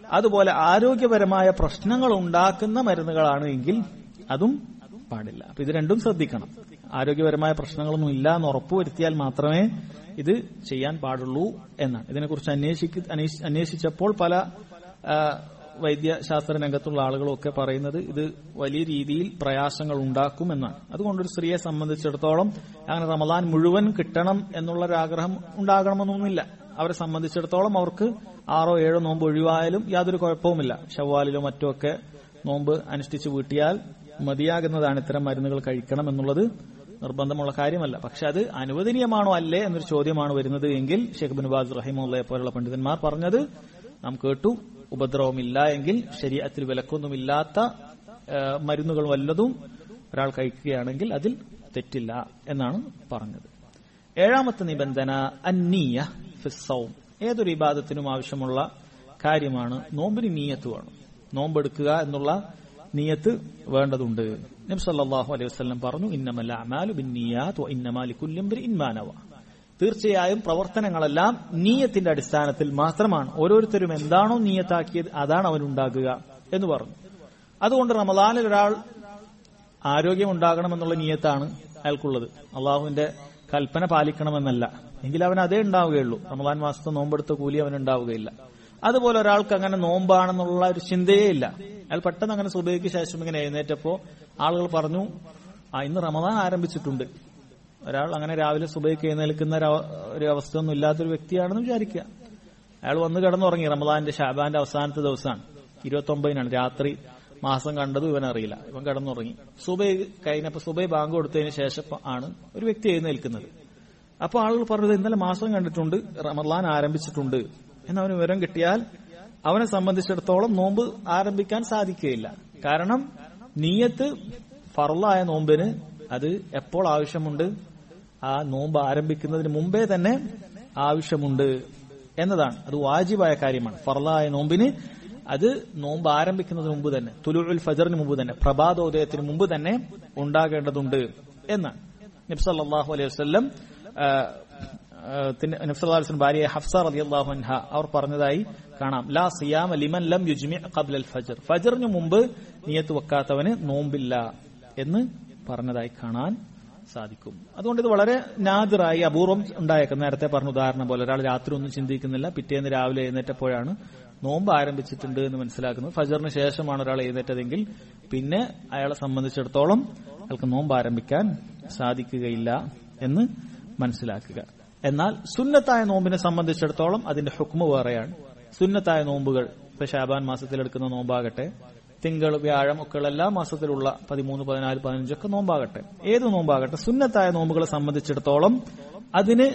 അതുപോലെ ആരോഗ്യപരമായ പ്രശ്നങ്ങൾ ഉണ്ടാക്കുന്ന മരുന്നുകളാണ് എങ്കിൽ അതും പാടില്ല അപ്പൊ ഇത് രണ്ടും ശ്രദ്ധിക്കണം ആരോഗ്യപരമായ പ്രശ്നങ്ങളൊന്നും ഇല്ല എന്ന് ഉറപ്പുവരുത്തിയാൽ മാത്രമേ ഇത് ചെയ്യാൻ പാടുള്ളൂ എന്നാണ് ഇതിനെക്കുറിച്ച് അന്വേഷിക്ക അന്വേഷി- അന്വേഷിച്ചപ്പോൾ പല ആ, വൈദ്യശാസ്ത്ര രംഗത്തുള്ള ആളുകളും ഒക്കെ പറയുന്നത് ഇത് വലിയ രീതിയിൽ പ്രയാസങ്ങൾ ഉണ്ടാക്കും എന്നാണ് അതുകൊണ്ട് ഒരു സ്ത്രീയെ സംബന്ധിച്ചിടത്തോളം അങ്ങനെ റമദാൻ മുഴുവൻ കിട്ടണം എന്നുള്ള ഒരു ആഗ്രഹം ഉണ്ടാകണമെന്നൊന്നുമില്ല അവരെ സംബന്ധിച്ചിടത്തോളം അവർക്ക് ആറോ ഏഴോ നോമ്പ് ഒഴിവായാലും യാതൊരു കുഴപ്പവുമില്ല ഷവ്വാലിലോ മറ്റോ ഒക്കെ നോമ്പ് അനുഷ്ഠിച്ച് വീട്ടിയാൽ മതിയാകുന്നതാണ് ഇത്തരം മരുന്നുകൾ കഴിക്കണം എന്നുള്ളത് നിർബന്ധമുള്ള കാര്യമല്ല പക്ഷെ അത് അനുവദനീയമാണോ അല്ലേ എന്നൊരു ചോദ്യമാണ് വരുന്നത് എങ്കിൽ ഷെയ്ഖ് ബിൻ ബാസ് റഹിമുള്ളയെ പോലുള്ള പണ്ഡിതന്മാർ പറഞ്ഞത് നാം കേട്ടു ഉപദ്രവമില്ല എങ്കിൽ ശരീരത്തിൽ വിലക്കൊന്നുമില്ലാത്ത ആ, മരുന്നുകൾ വല്ലതും ഒരാൾ കഴിക്കുകയാണെങ്കിൽ അതിൽ തെറ്റില്ല എന്നാണ് പറഞ്ഞത് ഏഴാമത്തെ നിബന്ധന അന്നീയ ഫിസ്സവും ഏതൊരു ഇബാദത്തിനും ആവശ്യമുള്ള കാര്യമാണ് നോമ്പിന് നീയത്ത് വേണം നോമ്പെടുക്കുക എന്നുള്ള നീയത്ത് വേണ്ടതുണ്ട് നബി സല്ലല്ലാഹു അലൈഹി വസല്ലം പറഞ്ഞു ഇന്നമൽ അമാലു ബിന്നിയാത്ത് വ ഇന്നമാ ലികുല്ലി ഇംറിഇൻ മാ നവ തീർച്ചയായും പ്രവർത്തനങ്ങളെല്ലാം നീയത്തിന്റെ അടിസ്ഥാനത്തിൽ മാത്രമാണ് ഓരോരുത്തരും എന്താണോ നീയത്താക്കിയത് അതാണ് അവനുണ്ടാകുക എന്ന് പറഞ്ഞു അതുകൊണ്ട് റമദാനിൽ ഒരാൾ ആരോഗ്യം ഉണ്ടാകണമെന്നുള്ള നീയത്താണ് അയാൾക്കുള്ളത് അള്ളാഹുവിന്റെ കൽപ്പന പാലിക്കണമെന്നല്ല എങ്കിൽ അവൻ അതേ ഉണ്ടാവുകയുള്ളൂ റമദാൻ മാസത്തെ നോമ്പെടുത്ത കൂലി അവൻ ഉണ്ടാവുകയില്ല അതുപോലെ ഒരാൾക്ക് അങ്ങനെ നോമ്പാണെന്നുള്ള ഒരു ചിന്തയേ ഇല്ല അയാൾ പെട്ടെന്ന് അങ്ങനെ സുബൈക്ക് ശേഷം ഇങ്ങനെ എഴുന്നേറ്റപ്പോ ആളുകൾ പറഞ്ഞു ആ ഇന്ന് റമദാൻ ആരംഭിച്ചിട്ടുണ്ട് ഒരാൾ അങ്ങനെ രാവിലെ സുബൈക്ക് എഴുന്നേൽക്കുന്ന ഒരു അവ- ഒരു അവസ്ഥയൊന്നും ഇല്ലാത്തൊരു വ്യക്തിയാണെന്ന് വിചാരിക്കുക അയാൾ വന്ന് കിടന്നുറങ്ങി റമദാന്റെ ഷാബാന്റെ അവസാനത്തെ ദിവസമാണ് ഇരുപത്തി ഒമ്പതിനാണ് രാത്രി മാസം കണ്ടതും ഇവൻ അറിയില്ല ഇവൻ കിടന്നുറങ്ങി സുബൈ കഴിഞ്ഞപ്പോ സുബൈ ബാങ്ക് കൊടുത്തതിന് ശേഷം ആണ് ഒരു വ്യക്തി എഴുന്നേൽക്കുന്നത് അപ്പൊ ആളുകൾ പറഞ്ഞത് ഇന്നലെ മാസം കണ്ടിട്ടുണ്ട് റമദാൻ ആരംഭിച്ചിട്ടുണ്ട് എന്നവന് വിവരം കിട്ടിയാൽ അവനെ സംബന്ധിച്ചിടത്തോളം നോമ്പ് ആരംഭിക്കാൻ സാധിക്കുകയില്ല കാരണം നീയത്ത് ഫറലായ നോമ്പിന് അത് എപ്പോൾ ആവശ്യമുണ്ട് ആ നോമ്പ് ആരംഭിക്കുന്നതിന് മുമ്പേ തന്നെ ആവശ്യമുണ്ട് എന്നതാണ് അത് വാജിബായ കാര്യമാണ് ഫറലായ നോമ്പിന് അത് നോമ്പ് ആരംഭിക്കുന്നതിന് മുമ്പ് തന്നെ തുലുൽ ഫജറിന് മുമ്പ് തന്നെ പ്രഭാതോദയത്തിന് മുമ്പ് തന്നെ ഉണ്ടാകേണ്ടതുണ്ട് എന്നാണ് നബ്സല്ലാഹു അലൈഹി വസ്ല്ലം നബ്സല്ലാസ്ലം ഭാര്യ ഹഫ്സ റളിയല്ലാഹു അൻഹ അവർ പറഞ്ഞതായി കാണാം ലാ സിയാമ ലിമൻ ലം യുജ്മി ഖബ്ല അൽ ഫജർ ഫജറിന് മുമ്പ് നിയത്ത് വെക്കാത്തവന് നോമ്പില്ല എന്ന് പറഞ്ഞതായി കാണാൻ സാധിക്കും അതുകൊണ്ട് ഇത് വളരെ നാദിറായി അപൂർവം ഉണ്ടായേക്കും നേരത്തെ പറഞ്ഞ ഉദാഹരണം പോലെ ഒരാൾ രാത്രി ഒന്നും ചിന്തിക്കുന്നില്ല പിറ്റേന്ന് രാവിലെ എഴുന്നേറ്റപ്പോഴാണ് നോമ്പ് ആരംഭിച്ചിട്ടുണ്ട് എന്ന് മനസ്സിലാക്കുന്നത് ഫജറിന് ശേഷമാണ് ഒരാൾ എഴുന്നേറ്റതെങ്കിൽ പിന്നെ അയാളെ സംബന്ധിച്ചിടത്തോളം അയാൾക്ക് നോമ്പ് ആരംഭിക്കാൻ സാധിക്കുകയില്ല എന്ന് മനസ്സിലാക്കുക എന്നാൽ സുന്നത്തായ നോമ്പിനെ സംബന്ധിച്ചിടത്തോളം അതിന്റെ ഹുക്മ വേറെയാണ് സുന്നത്തായ നോമ്പുകൾ ഇപ്പൊ ഷാബാൻ മാസത്തിലെടുക്കുന്ന നോമ്പാകട്ടെ തിങ്കൾ വ്യാഴം ഒക്കെയുള്ള എല്ലാ മാസത്തിലുള്ള പതിമൂന്ന് പതിനാല് പതിനഞ്ചൊക്കെ നോമ്പാകട്ടെ ഏത് നോമ്പാകട്ടെ സുന്നത്തായ നോമ്പുകളെ സംബന്ധിച്ചിടത്തോളം അതിന്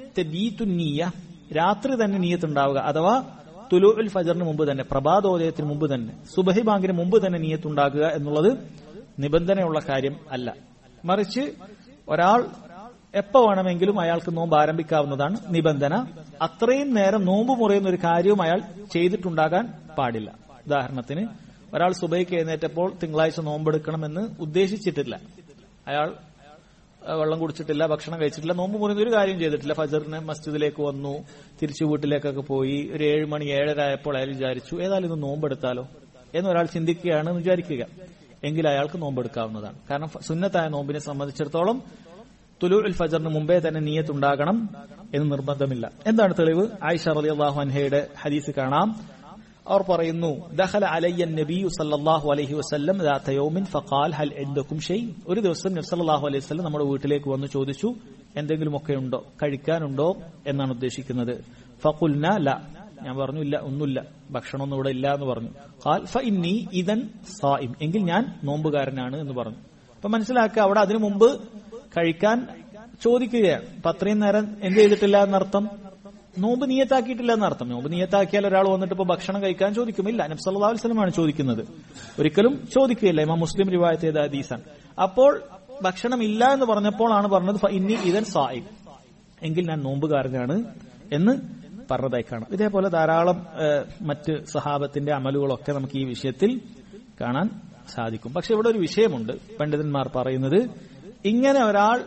നീയ രാത്രി തന്നെ നീയത്തുണ്ടാവുക അഥവാ തുലു ഉൽ ഫജറിന് മുമ്പ് തന്നെ പ്രഭാതോദയത്തിന് മുമ്പ് തന്നെ സുബഹി ബാങ്കിന് മുമ്പ് തന്നെ നീയത്തുണ്ടാകുക എന്നുള്ളത് നിബന്ധനയുള്ള കാര്യം അല്ല മറിച്ച് ഒരാൾ എപ്പോ വേണമെങ്കിലും അയാൾക്ക് നോമ്പ് ആരംഭിക്കാവുന്നതാണ് നിബന്ധന അത്രയും നേരം നോമ്പ് മുറിയുന്ന ഒരു കാര്യവും അയാൾ ചെയ്തിട്ടുണ്ടാകാൻ പാടില്ല ഉദാഹരണത്തിന് ഒരാൾ സുബൈക്ക് എഴുന്നേറ്റപ്പോൾ തിങ്കളാഴ്ച നോമ്പെടുക്കണമെന്ന് ഉദ്ദേശിച്ചിട്ടില്ല അയാൾ അഹ് വെള്ളം കുടിച്ചിട്ടില്ല ഭക്ഷണം കഴിച്ചിട്ടില്ല നോമ്പ് മുറിയുന്ന ഒരു കാര്യം ചെയ്തിട്ടില്ല ഫജറിന് മസ്ജിദിലേക്ക് വന്നു തിരിച്ചു വീട്ടിലേക്കൊക്കെ പോയി ഒരു ഏഴ് മണി ഏഴര ആയപ്പോൾ അയാൾ വിചാരിച്ചു ഏതായാലും ഇത് നോമ്പെടുത്താലോ എന്ന് ഒരാൾ ചിന്തിക്കുകയാണെന്ന് വിചാരിക്കുക എങ്കിൽ അയാൾക്ക് നോമ്പെടുക്കാവുന്നതാണ് കാരണം ഫ- സുന്നത്തായ നോമ്പിനെ സംബന്ധിച്ചിടത്തോളം തുലു ഉൽ ഫജറിന് മുമ്പേ തന്നെ നീയത്തുണ്ടാകണം എന്ന് നിർബന്ധമില്ല എന്താണ് തെളിവ് ആയിഷ റളിയല്ലാഹു അൻഹയുടെ ഹദീസ് കാണാം അവർ പറയുന്നു ദഖല അലയ്യ നബിയു സല്ലല്ലാഹു അലൈഹി വസല്ലം ദാത യൗമിൻ ഫഖാൽ ഹൽ ഇൻദകും ഷൈ ഒരു ദിവസം നബി സല്ലല്ലാഹു അലൈഹി വസല്ലം നമ്മുടെ വീട്ടിലേക്ക് വന്ന് ചോദിച്ചു എന്തെങ്കിലുമൊക്കെ ഉണ്ടോ കഴിക്കാനുണ്ടോ എന്നാണ് ഉദ്ദേശിക്കുന്നത് ഫഖുൽന ല ഞാൻ പറഞ്ഞു ഇല്ല ഒന്നുമില്ല ഭക്ഷണമൊന്നും ഇവിടെ ഇല്ല എന്ന് പറഞ്ഞു ഖാൽ ഫ ഇന്നി ഇദൻ സായിം എങ്കിൽ ഞാൻ നോമ്പുകാരനാണ് എന്ന് പറഞ്ഞു അപ്പൊ മനസ്സിലാക്കുക അവിടെ അതിനു മുമ്പ് കഴിക്കാൻ ചോദിക്കുകയാണ് അപ്പൊ അത്രയും നേരം എന്ത് ചെയ്തിട്ടില്ല എന്നർത്ഥം നോമ്പ് നിയത്താക്കിയിട്ടില്ല എന്നർത്ഥം നോമ്പ് നിയത്താക്കിയാൽ ഒരാൾ വന്നിട്ട് ഇപ്പൊ ഭക്ഷണം കഴിക്കാൻ ചോദിക്കുമില്ല നബ്സല്ലാ വസ്ലമാണ് ചോദിക്കുന്നത് ഒരിക്കലും ചോദിക്കുകയില്ല ഇമാം മുസ്ലിം റിവായത്ത് ചെയ്ത ഹദീസാണ് അപ്പോൾ ഭക്ഷണം ഇല്ല എന്ന് പറഞ്ഞപ്പോഴാണ് പറഞ്ഞത് "ഫ ഇന്നി ഇതൻ സായിം എങ്കിൽ ഞാൻ നോമ്പുകാരനാണ് എന്ന് പറഞ്ഞതായി കാണാം ഇതേപോലെ ധാരാളം ഏഹ്, മറ്റ് സഹാബത്തിന്റെ അമലുകളൊക്കെ നമുക്ക് ഈ വിഷയത്തിൽ കാണാൻ സാധിക്കും പക്ഷെ ഇവിടെ ഒരു വിഷയമുണ്ട് പണ്ഡിതന്മാർ പറയുന്നത് ഇങ്ങനെ ഒരാൾ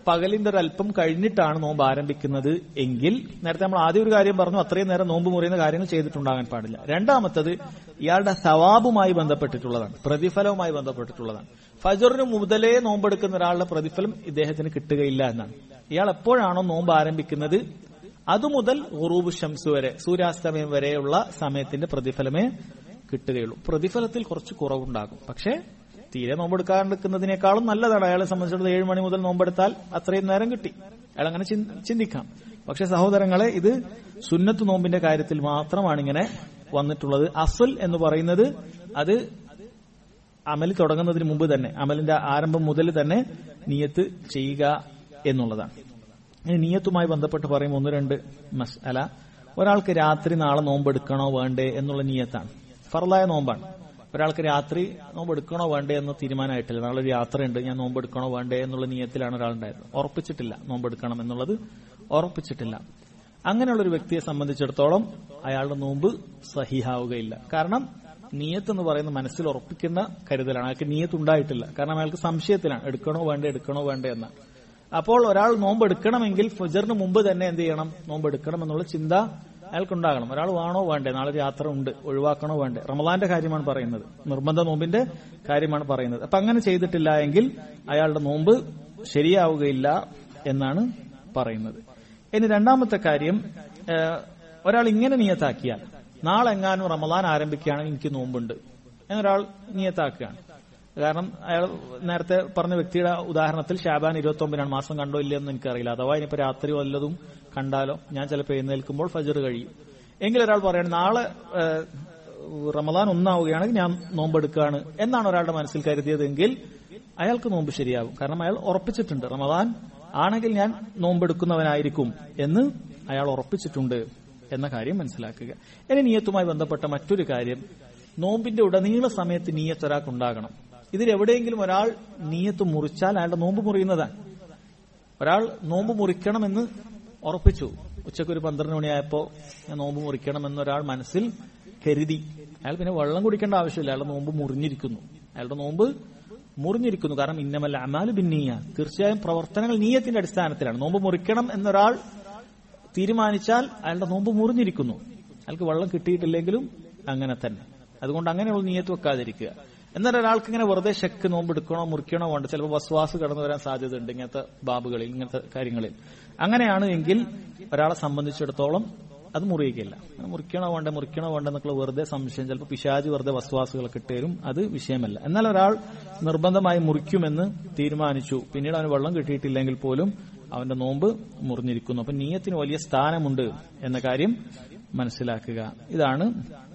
പകലിന്റെ ഒരു അല്പം കഴിഞ്ഞിട്ടാണ് നോമ്പ് ആരംഭിക്കുന്നത് എങ്കിൽ നേരത്തെ നമ്മൾ ആദ്യം ഒരു കാര്യം പറഞ്ഞു അത്രയും നേരം നോമ്പ് മുറിയുന്ന കാര്യങ്ങൾ ചെയ്തിട്ടുണ്ടാകാൻ പാടില്ല രണ്ടാമത്തത് ഇയാളുടെ സവാബുമായി ബന്ധപ്പെട്ടിട്ടുള്ളതാണ് പ്രതിഫലവുമായി ബന്ധപ്പെട്ടിട്ടുള്ളതാണ് ഫജറിന് മുതലേ നോമ്പെടുക്കുന്ന ഒരാളുടെ പ്രതിഫലം ഇദ്ദേഹത്തിന് കിട്ടുകയില്ല എന്നാണ് ഇയാൾ എപ്പോഴാണോ നോമ്പ് ആരംഭിക്കുന്നത് അതുമുതൽ ഉറൂബ് ഷംസ് വരെ സൂര്യാസ്തമയം വരെയുള്ള സമയത്തിന്റെ പ്രതിഫലമേ കിട്ടുകയുള്ളൂ പ്രതിഫലത്തിൽ കുറച്ച് കുറവുണ്ടാകും പക്ഷേ തീരെ നോമ്പെടുക്കാണ്ടിരിക്കുന്നതിനേക്കാളും നല്ലതാണ് അയാളെ സംബന്ധിച്ചിടത്തോളം ഏഴ് മണി മുതൽ നോമ്പെടുത്താൽ അത്രയും നേരം കിട്ടി അയാൾ അങ്ങനെ ചിന്തിക്കാം പക്ഷെ സഹോദരങ്ങളെ ഇത് സുന്നത്ത് നോമ്പിന്റെ കാര്യത്തിൽ മാത്രമാണ് ഇങ്ങനെ വന്നിട്ടുള്ളത് അസൽ എന്ന് പറയുന്നത് അത് അമൽ തുടങ്ങുന്നതിന് മുമ്പ് തന്നെ അമലിന്റെ ആരംഭം മുതൽ തന്നെ നിയത്ത് ചെയ്യുക എന്നുള്ളതാണ് ഇനി നിയത്തുമായി ബന്ധപ്പെട്ട് പറയുമ്പോൾ ഒന്ന് രണ്ട് മസ്അല ഒരാൾക്ക് രാത്രി നാളെ നോമ്പെടുക്കണോ വേണ്ടേ എന്നുള്ള നിയത്താണ് ഫറലായ നോമ്പാണ് ഒരാൾക്ക് രാത്രി നോമ്പ് എടുക്കണോ വേണ്ടേ എന്ന് തീരുമാനമായിട്ടില്ല നാളെ ഒരു യാത്രയുണ്ട് ഞാൻ നോമ്പ് എടുക്കണോ വേണ്ടേ എന്നുള്ള നിയത്തിലാണ് ഒരാളുണ്ടായത് ഉറപ്പിച്ചിട്ടില്ല നോമ്പ് എടുക്കണം എന്നുള്ളത് ഉറപ്പിച്ചിട്ടില്ല അങ്ങനെയുള്ള ഒരു വ്യക്തിയെ സംബന്ധിച്ചിടത്തോളം അയാളുടെ നോമ്പ് സഹിഹാവുകയില്ല കാരണം നിയത്ത് എന്ന് പറയുന്ന മനസ്സിൽ ഉറപ്പിക്കുന്ന കരുതലാണ് അയാൾക്ക് നിയത്ത് ഉണ്ടായിട്ടില്ല കാരണം അയാൾക്ക് സംശയത്തിലാണ് എടുക്കണോ വേണ്ടേ എടുക്കണോ വേണ്ടേ എന്ന് അപ്പോൾ ഒരാൾ നോമ്പ് എടുക്കണമെങ്കിൽ ഫജറിന് മുമ്പ് തന്നെ എന്ത് ചെയ്യണം നോമ്പ് എടുക്കണം എന്നുള്ള ചിന്ത അയാൾക്കുണ്ടാകണം ഒരാൾ വേണോ വേണ്ടേ നാളെ ഒരു യാത്ര ഉണ്ട് ഒഴിവാക്കണോ വേണ്ടേ റമദാന്റെ കാര്യമാണ് പറയുന്നത് നിർബന്ധ നോമ്പിന്റെ കാര്യമാണ് പറയുന്നത് അപ്പൊ അങ്ങനെ ചെയ്തിട്ടില്ല എങ്കിൽ അയാളുടെ നോമ്പ് ശരിയാവുകയില്ല എന്നാണ് പറയുന്നത് ഇനി രണ്ടാമത്തെ കാര്യം ഒരാൾ ഇങ്ങനെ നിയത്താക്കിയാൽ നാളെ എങ്ങാനും റമദാൻ ആരംഭിക്കുകയാണെങ്കിൽ എനിക്ക് നോമ്പുണ്ട് എന്നൊരാൾ നിയത്താക്കുകയാണ് കാരണം അയാൾ നേരത്തെ പറഞ്ഞ വ്യക്തിയുടെ ഉദാഹരണത്തിൽ ഷാബാൻ ഇരുപത്തി ഒമ്പതിനാണ് മാസം കണ്ടോ ഇല്ലെന്ന് എനിക്കറിയില്ല അഥവാ ഇനിയിപ്പോ രാത്രി വല്ലതും കണ്ടാലോ ഞാൻ ചിലപ്പോൾ എഴുന്നേൽക്കുമ്പോൾ ഫജർ കഴിയും എങ്കിൽ ഒരാൾ പറയണം നാളെ റമദാൻ ഒന്നാവുകയാണെങ്കിൽ ഞാൻ നോമ്പെടുക്കുകയാണ് എന്നാണ് ഒരാളുടെ മനസ്സിൽ കരുതിയതെങ്കിൽ അയാൾക്ക് നോമ്പ് ശരിയാകും കാരണം അയാൾ ഉറപ്പിച്ചിട്ടുണ്ട് റമദാൻ ആണെങ്കിൽ ഞാൻ നോമ്പെടുക്കുന്നവനായിരിക്കും എന്ന് അയാൾ ഉറപ്പിച്ചിട്ടുണ്ട് എന്ന കാര്യം മനസ്സിലാക്കുക ഇനി നീയത്തുമായി ബന്ധപ്പെട്ട മറ്റൊരു കാര്യം നോമ്പിന്റെ ഉടനീള സമയത്ത് നീയത്ത് ഒരാൾക്ക് ഉണ്ടാകണം ഇതിൽ എവിടെയെങ്കിലും ഒരാൾ നീയത്ത് മുറിച്ചാൽ അയാളുടെ നോമ്പ് മുറിയുന്നതാണ് ഒരാൾ നോമ്പ് മുറിക്കണമെന്ന് ഉറപ്പിച്ചു ഉച്ചയ്ക്ക് ഒരു പന്ത്രണ്ട് മണിയായപ്പോ ഞാൻ നോമ്പ് മുറിക്കണമെന്ന് ഒരാൾ മനസ്സിൽ കരുതി അയാൾ പിന്നെ വെള്ളം കുടിക്കേണ്ട ആവശ്യമില്ല അയാളുടെ നോമ്പ് മുറിഞ്ഞിരിക്കുന്നു അയാളുടെ നോമ്പ് മുറിഞ്ഞിരിക്കുന്നു കാരണം ഇന്നമല്ല അമാല് ഭിന്നീയ തീർച്ചയായും പ്രവർത്തനങ്ങൾ നീയത്തിന്റെ അടിസ്ഥാനത്തിലാണ് നോമ്പ് മുറിക്കണം എന്നൊരാൾ തീരുമാനിച്ചാൽ അയാളുടെ നോമ്പ് മുറിഞ്ഞിരിക്കുന്നു അയാൾക്ക് വെള്ളം കിട്ടിയിട്ടില്ലെങ്കിലും അങ്ങനെ തന്നെ അതുകൊണ്ട് അങ്ങനെയുള്ള നീയത്ത് വെക്കാതിരിക്കുക എന്നാൽ ഒരാൾക്ക് ഇങ്ങനെ വെറുതെ ശക്ക് നോമ്പ് എടുക്കണോ മുറിക്കണോ വേണ്ട ചിലപ്പോൾ വസ്വാസ് കടന്നു വരാൻ സാധ്യതയുണ്ട് ഇങ്ങനത്തെ ബാബുകളിൽ ഇങ്ങനത്തെ കാര്യങ്ങളിൽ അങ്ങനെയാണ് എങ്കിൽ ഒരാളെ സംബന്ധിച്ചിടത്തോളം അത് മുറിയുകയില്ല മുറിക്കണോ വേണ്ട മുറിക്കണോ വേണ്ട എന്നൊക്കെ വെറുതെ സംശയം ചിലപ്പോൾ പിശാജ് വെറുതെ വസ്വാസുകളൊക്കെ ഇട്ടേരും അത് വിഷയമല്ല എന്നാൽ ഒരാൾ നിർബന്ധമായി മുറിക്കുമെന്ന് തീരുമാനിച്ചു പിന്നീട് അവന് വെള്ളം കിട്ടിയിട്ടില്ലെങ്കിൽ പോലും അവന്റെ നോമ്പ് മുറിഞ്ഞിരിക്കുന്നു അപ്പൊ നീയത്തിന് വലിയ സ്ഥാനമുണ്ട് എന്ന കാര്യം മനസ്സിലാക്കുക ഇതാണ്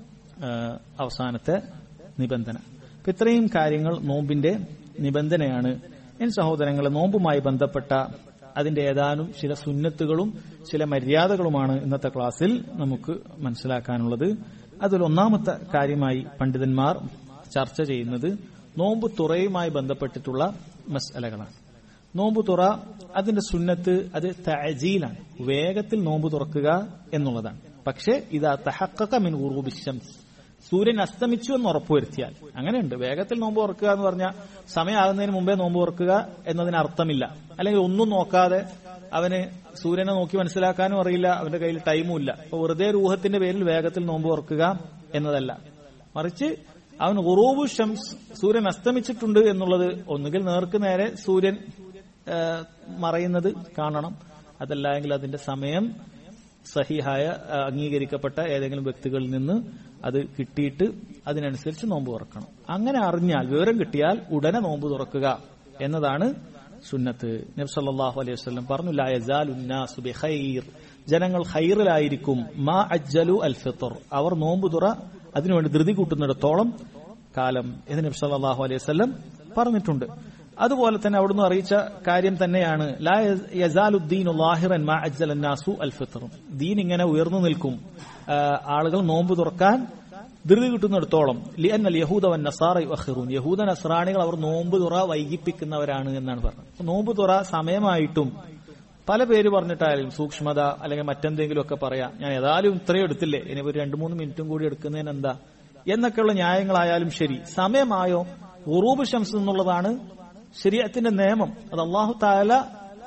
അവസാനത്തെ നിബന്ധന അപ്പൊ ഇത്രയും കാര്യങ്ങൾ നോമ്പിന്റെ നിബന്ധനയാണ് എൻ സഹോദരങ്ങളെ നോമ്പുമായി ബന്ധപ്പെട്ട അതിന്റെ ഏതാനും ചില സുന്നത്തുകളും ചില മര്യാദകളുമാണ് ഇന്നത്തെ ക്ലാസ്സിൽ നമുക്ക് മനസ്സിലാക്കാനുള്ളത് അതിൽ ഒന്നാമത്തെ കാര്യമായി പണ്ഡിതന്മാർ ചർച്ച ചെയ്യുന്നത് നോമ്പ് തുറയുമായി ബന്ധപ്പെട്ടിട്ടുള്ള മസ്അലകളാണ് നോമ്പ് തുറ അതിന്റെ സുന്നത്ത് അത് തഅജീലാണ് വേഗത്തിൽ നോമ്പ് തുറക്കുക എന്നുള്ളതാണ് പക്ഷേ ഇതാ തഹക്കക മിൻ ഉറൂബിശംസ് സൂര്യൻ അസ്തമിച്ചു എന്ന് ഉറപ്പുവരുത്തിയാൽ അങ്ങനെയുണ്ട് വേഗത്തിൽ നോമ്പ് തുറക്കുക എന്ന് പറഞ്ഞാൽ സമയമാകുന്നതിന് മുമ്പേ നോമ്പ് തുറക്കുക എന്നതിന് അർത്ഥമില്ല അല്ലെങ്കിൽ ഒന്നും നോക്കാതെ അവന് സൂര്യനെ നോക്കി മനസ്സിലാക്കാനും അറിയില്ല അവന്റെ കയ്യിൽ ടൈമും ഇല്ല അപ്പൊ വെറുതെ രൂഹത്തിന്റെ പേരിൽ വേഗത്തിൽ നോമ്പ് തുറക്കുക എന്നതല്ല മറിച്ച് അവൻ ഉറൂബു ഷംസ് സൂര്യൻ അസ്തമിച്ചിട്ടുണ്ട് എന്നുള്ളത് ഒന്നുകിൽ നേർക്ക് നേരെ സൂര്യൻ മറയുന്നത് കാണണം അതല്ല എങ്കിൽ അതിന്റെ സമയം സഹിഹായ അംഗീകരിക്കപ്പെട്ട ഏതെങ്കിലും വ്യക്തികളിൽ നിന്ന് അത് കിട്ടിയിട്ട് അതിനനുസരിച്ച് നോമ്പ് തുറക്കണം അങ്ങനെ അറിഞ്ഞാൽ വിവരം കിട്ടിയാൽ ഉടനെ നോമ്പ് തുറക്കുക എന്നതാണ് സുന്നത്ത് നബ്സല്ലാഹു അലൈഹി വസ്ലം പറഞ്ഞു ലായസാലുന്നാസുബിഖൈർ ജനങ്ങൾ ഹൈറിലായിരിക്കും മാ അജ്ജലു അൽ ഫിത്തർ അവർ നോമ്പ് തുറ അതിനുവേണ്ടി ധൃതി കൂട്ടുന്നിടത്തോളം കാലം എന്ന് നബി സല്ലല്ലാഹു അലൈഹി വസല്ലം പറഞ്ഞിട്ടുണ്ട് അതുപോലെ തന്നെ അവിടുന്ന് അറിയിച്ച കാര്യം തന്നെയാണ് ലാ യസാലുദ്ദീനു ലാഹിറൻ മാ അജ്ജൽ നാസു അൽ ഫിത്തർ ദീൻ ഇങ്ങനെ ഉയർന്നു നിൽക്കും ആളുകൾ നോമ്പ് തുറക്കാൻ ധൃതി കിട്ടുന്നിടത്തോളം ലിഅന്നൽ യഹൂദ വൻ നസാറ യുഅഖിറൂൻ യഹൂദ നസ്രാണികൾ അവർ നോമ്പ് തുറ വൈകിപ്പിക്കുന്നവരാണ് എന്നാണ് പറഞ്ഞത് നോമ്പ് തുറ സമയമായിട്ടും പല പേര് പറഞ്ഞിട്ടായാലും സൂക്ഷ്മത അല്ലെങ്കിൽ മറ്റെന്തെങ്കിലും ഒക്കെ പറയാം ഞാൻ ഏതായാലും ഇത്രയും എടുത്തില്ലേ ഇനി ഒരു രണ്ടു മൂന്ന് മിനിറ്റും കൂടി എടുക്കുന്നതിന് എന്താ എന്നൊക്കെയുള്ള ന്യായങ്ങളായാലും ശരി സമയമായോ ഉറൂബ് ഷംസ് എന്നുള്ളതാണ് ശരീരത്തിന്റെ നിയമം അത് അള്ളാഹു താല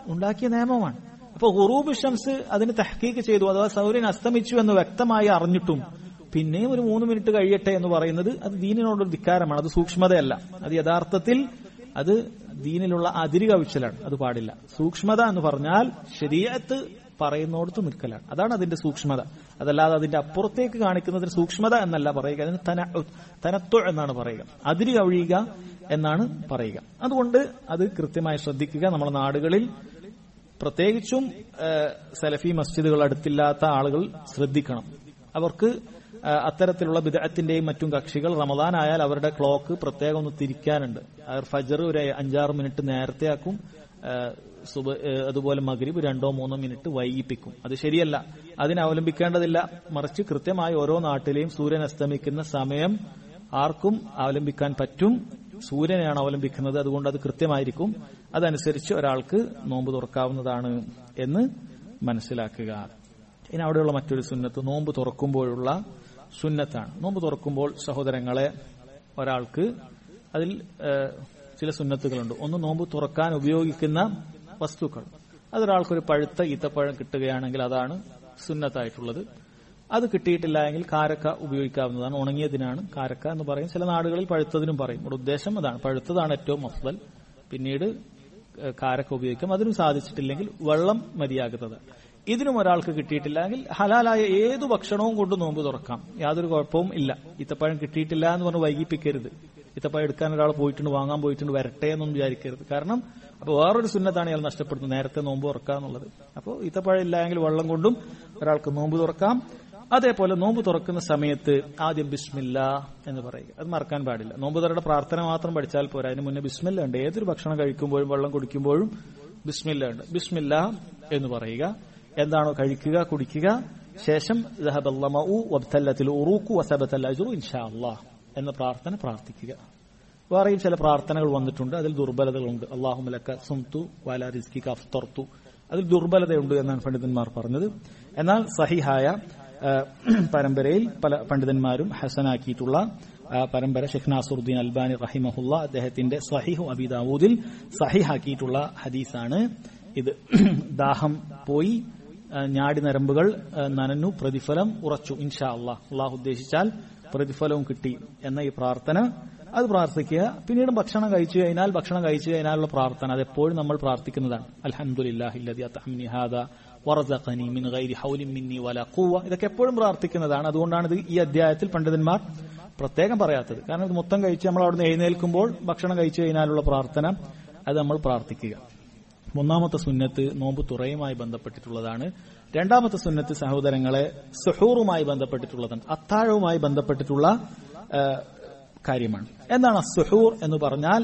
ഉണ്ടാക്കിയ നിയമമാണ് അപ്പൊ ഹുറൂബ് ഷംസ് അതിന് തഹ്ക്കീക്ക് ചെയ്തു അഥവാ സൗര്യൻ അസ്തമിച്ചു എന്ന് വ്യക്തമായി അറിഞ്ഞിട്ടും പിന്നെയും ഒരു മൂന്ന് മിനിറ്റ് കഴിയട്ടെ എന്ന് പറയുന്നത് അത് ദീനിനോടൊരു ധിക്കാരമാണ് അത് സൂക്ഷ്മതയല്ല അത് യഥാർത്ഥത്തിൽ അത് ദീനിലുള്ള അതിരി കവിച്ചലാണ് അത് പാടില്ല സൂക്ഷ്മത എന്ന് പറഞ്ഞാൽ ശരീരത്ത് പറയുന്നോടത്ത് നിൽക്കലാണ് അതാണ് അതിന്റെ സൂക്ഷ്മത അതല്ലാതെ അതിന്റെ അപ്പുറത്തേക്ക് കാണിക്കുന്നതിന് സൂക്ഷ്മത എന്നല്ല പറയുക അതിന് തന തനത്വ എന്നാണ് പറയുക അതിരി കവിയുക എന്നാണ് പറയുക അതുകൊണ്ട് അത് കൃത്യമായി ശ്രദ്ധിക്കുക നമ്മുടെ നാടുകളിൽ പ്രത്യേകിച്ചും ഏഹ്, സലഫി മസ്ജിദുകൾ അടുത്തില്ലാത്ത ആളുകൾ ശ്രദ്ധിക്കണം അവർക്ക് ഏഹ്, അത്തരത്തിലുള്ള ബിദഅത്തിന്റെയും മറ്റും കക്ഷികൾ റമദാൻ ആയാൽ അവരുടെ ക്ലോക്ക് പ്രത്യേകം ഒന്ന് തിരിക്കാനുണ്ട് അവർ ഫജർ ഒരു അഞ്ചാറ് മിനിറ്റ് നേരത്തെ ആക്കും ഏഹ്, സുബ ഏഹ്, അതുപോലെ മഗ്രിബ് രണ്ടോ മൂന്നോ മിനിറ്റ് വൈകിപ്പിക്കും അത് ശരിയല്ല അതിനെ അവലംബിക്കേണ്ടതില്ല മറിച്ച് കൃത്യമായി ഓരോ നാട്ടിലെയും സൂര്യൻ അസ്തമിക്കുന്ന സമയം ആർക്കും അവലംബിക്കാൻ പറ്റും സൂര്യനെയാണ് അവലംബിക്കുന്നത് അതുകൊണ്ട് അത് കൃത്യമായിരിക്കും അതനുസരിച്ച് ഒരാൾക്ക് നോമ്പ് തുറക്കാവുന്നതാണ് എന്ന് മനസ്സിലാക്കുക ഇനി അവിടെയുള്ള മറ്റൊരു സുന്നത്ത് നോമ്പ് തുറക്കുമ്പോഴുള്ള സുന്നത്താണ് നോമ്പ് തുറക്കുമ്പോൾ സഹോദരങ്ങളെ ഒരാൾക്ക് അതിൽ ഏഹ്, ചില സുന്നത്തുകളുണ്ട് ഒന്ന് നോമ്പ് തുറക്കാൻ ഉപയോഗിക്കുന്ന വസ്തുക്കൾ അതൊരാൾക്കൊരു പഴുത്ത ഈത്തപ്പഴം കിട്ടുകയാണെങ്കിൽ അതാണ് സുന്നത്തായിട്ടുള്ളത് അത് കിട്ടിയിട്ടില്ല എങ്കിൽ കാരക്ക ഉപയോഗിക്കാവുന്നതാണ് ഉണങ്ങിയതിനാണ് കാരക്ക എന്ന് പറയും ചില നാടുകളിൽ പഴുത്തതിനും പറയും ഇവിടെ ഉദ്ദേശം അതാണ് പഴുത്തതാണ് ഏറ്റവും അഫ്ദൽ പിന്നീട് ഏഹ്, കാരക്ക ഉപയോഗിക്കാം അതിനും സാധിച്ചിട്ടില്ലെങ്കിൽ വെള്ളം മതിയാകുന്നത് ഇതിനും ഒരാൾക്ക് കിട്ടിയിട്ടില്ലെങ്കിൽ ഹലാലായ ഏതു ഭക്ഷണവും കൊണ്ട് നോമ്പ് തുറക്കാം യാതൊരു കുഴപ്പവും ഇല്ല ഇത്തപ്പഴം കിട്ടിയിട്ടില്ല എന്ന് പറഞ്ഞ് വൈകിപ്പിക്കരുത് ഇത്തപ്പഴം എടുക്കാൻ ഒരാൾ പോയിട്ടുണ്ട് വാങ്ങാൻ പോയിട്ടുണ്ട് വരട്ടെ എന്നൊന്നും വിചാരിക്കരുത് കാരണം അപ്പോൾ വേറൊരു സുന്നത്താണ് ഇയാൾ നഷ്ടപ്പെടുന്നത് നേരത്തെ നോമ്പ് തുറക്കുക എന്നുള്ളത് അപ്പോൾ ഇത്തപ്പഴം ഇല്ലെങ്കിൽ വെള്ളം കൊണ്ടും ഒരാൾക്ക് നോമ്പ് തുറക്കാം അതേപോലെ നോമ്പ് തുറക്കുന്ന സമയത്ത് ആദ്യം ബിസ്മില്ല എന്ന് പറയുക അത് മറക്കാൻ പാടില്ല നോമ്പ് തുറയുടെ പ്രാർത്ഥന മാത്രം പഠിച്ചാൽ പോരാ അതിന് മുന്നേ ബിസ്മില്ല ഉണ്ട് ഏതൊരു ഭക്ഷണം കഴിക്കുമ്പോഴും വെള്ളം കുടിക്കുമ്പോഴും ബിസ്മില്ല ഉണ്ട് ബിസ്മില്ല എന്ന് പറയുക എന്താണോ കഴിക്കുക കുടിക്കുക ശേഷം ذهب الظمأ وابتلت العروق وثبت الأجر إن شاء الله എന്ന പ്രാർത്ഥന പ്രാർത്ഥിക്കുക വേറെയും ചില പ്രാർത്ഥനകൾ വന്നിട്ടുണ്ട് അതിൽ ദുർബലതകളുണ്ട് അള്ളാഹുമലക്ക സുംതു വാല റിസ്കിക്ക് അഫ്തർത്തു അതിൽ ദുർബലതയുണ്ട് എന്നാണ് പണ്ഡിതന്മാർ പറഞ്ഞത് എന്നാൽ സഹിഹായ ആ, പരമ്പരയിൽ പല പണ്ഡിതന്മാരും ഹസനാക്കിയിട്ടുള്ള ആ, പരമ്പര ഷെഖ് നാസുറുദ്ദീൻ അൽബാനി റഹിമഹുല്ല അദ്ദേഹത്തിന്റെ സഹിഹു അബിദാവൂദിൽ സഹിഹാക്കിയിട്ടുള്ള ഹദീസാണ് ഇത് ദാഹം പോയി ആ, ഞാടി നരമ്പുകൾ ആ, നനഞ്ഞു പ്രതിഫലം ഉറച്ചു ഇൻഷാ അള്ളാഹ് അള്ളാഹു ഉദ്ദേശിച്ചാൽ പ്രതിഫലവും കിട്ടി എന്ന ഈ പ്രാർത്ഥന അത് പ്രാർത്ഥിക്കുക പിന്നീട് ഭക്ഷണം കഴിച്ചു കഴിഞ്ഞാൽ ഭക്ഷണം കഴിച്ചു കഴിഞ്ഞാലുള്ള പ്രാർത്ഥന അത് എപ്പോഴും നമ്മൾ പ്രാർത്ഥിക്കുന്നതാണ് അൽഹംദുലില്ലാഹില്ലദി അത്അമനി ഹാദാ വറസഖനി മിൻ ഗൈരി ഹൗലിൻ മിന്നി വലാ ഖുവ ഇതൊക്കെ എപ്പോഴും പ്രാർത്ഥിക്കുന്നതാണ് അതുകൊണ്ടാണ് ഇത് ഈ അധ്യായത്തിൽ പണ്ഡിതന്മാർ പ്രത്യേകം പറയാത്തത് കാരണം ഇത് മൊത്തം കഴിച്ച് നമ്മൾ അവിടുന്ന് എഴുന്നേൽക്കുമ്പോൾ ഭക്ഷണം കഴിച്ചു കഴിഞ്ഞാലുള്ള പ്രാർത്ഥന അത് നമ്മൾ പ്രാർത്ഥിക്കുക മൂന്നാമത്തെ സുന്നത്ത് നോമ്പ് തുറയുമായി ബന്ധപ്പെട്ടിട്ടുള്ളതാണ് രണ്ടാമത്തെ സുന്നത്ത് സഹോദരങ്ങളെ സുഹൂറുമായി ബന്ധപ്പെട്ടിട്ടുള്ളതാണ് അത്താഴവുമായി ബന്ധപ്പെട്ടിട്ടുള്ള ആ, കാര്യമാണ് എന്താണ് സുഹൂർ എന്ന് പറഞ്ഞാൽ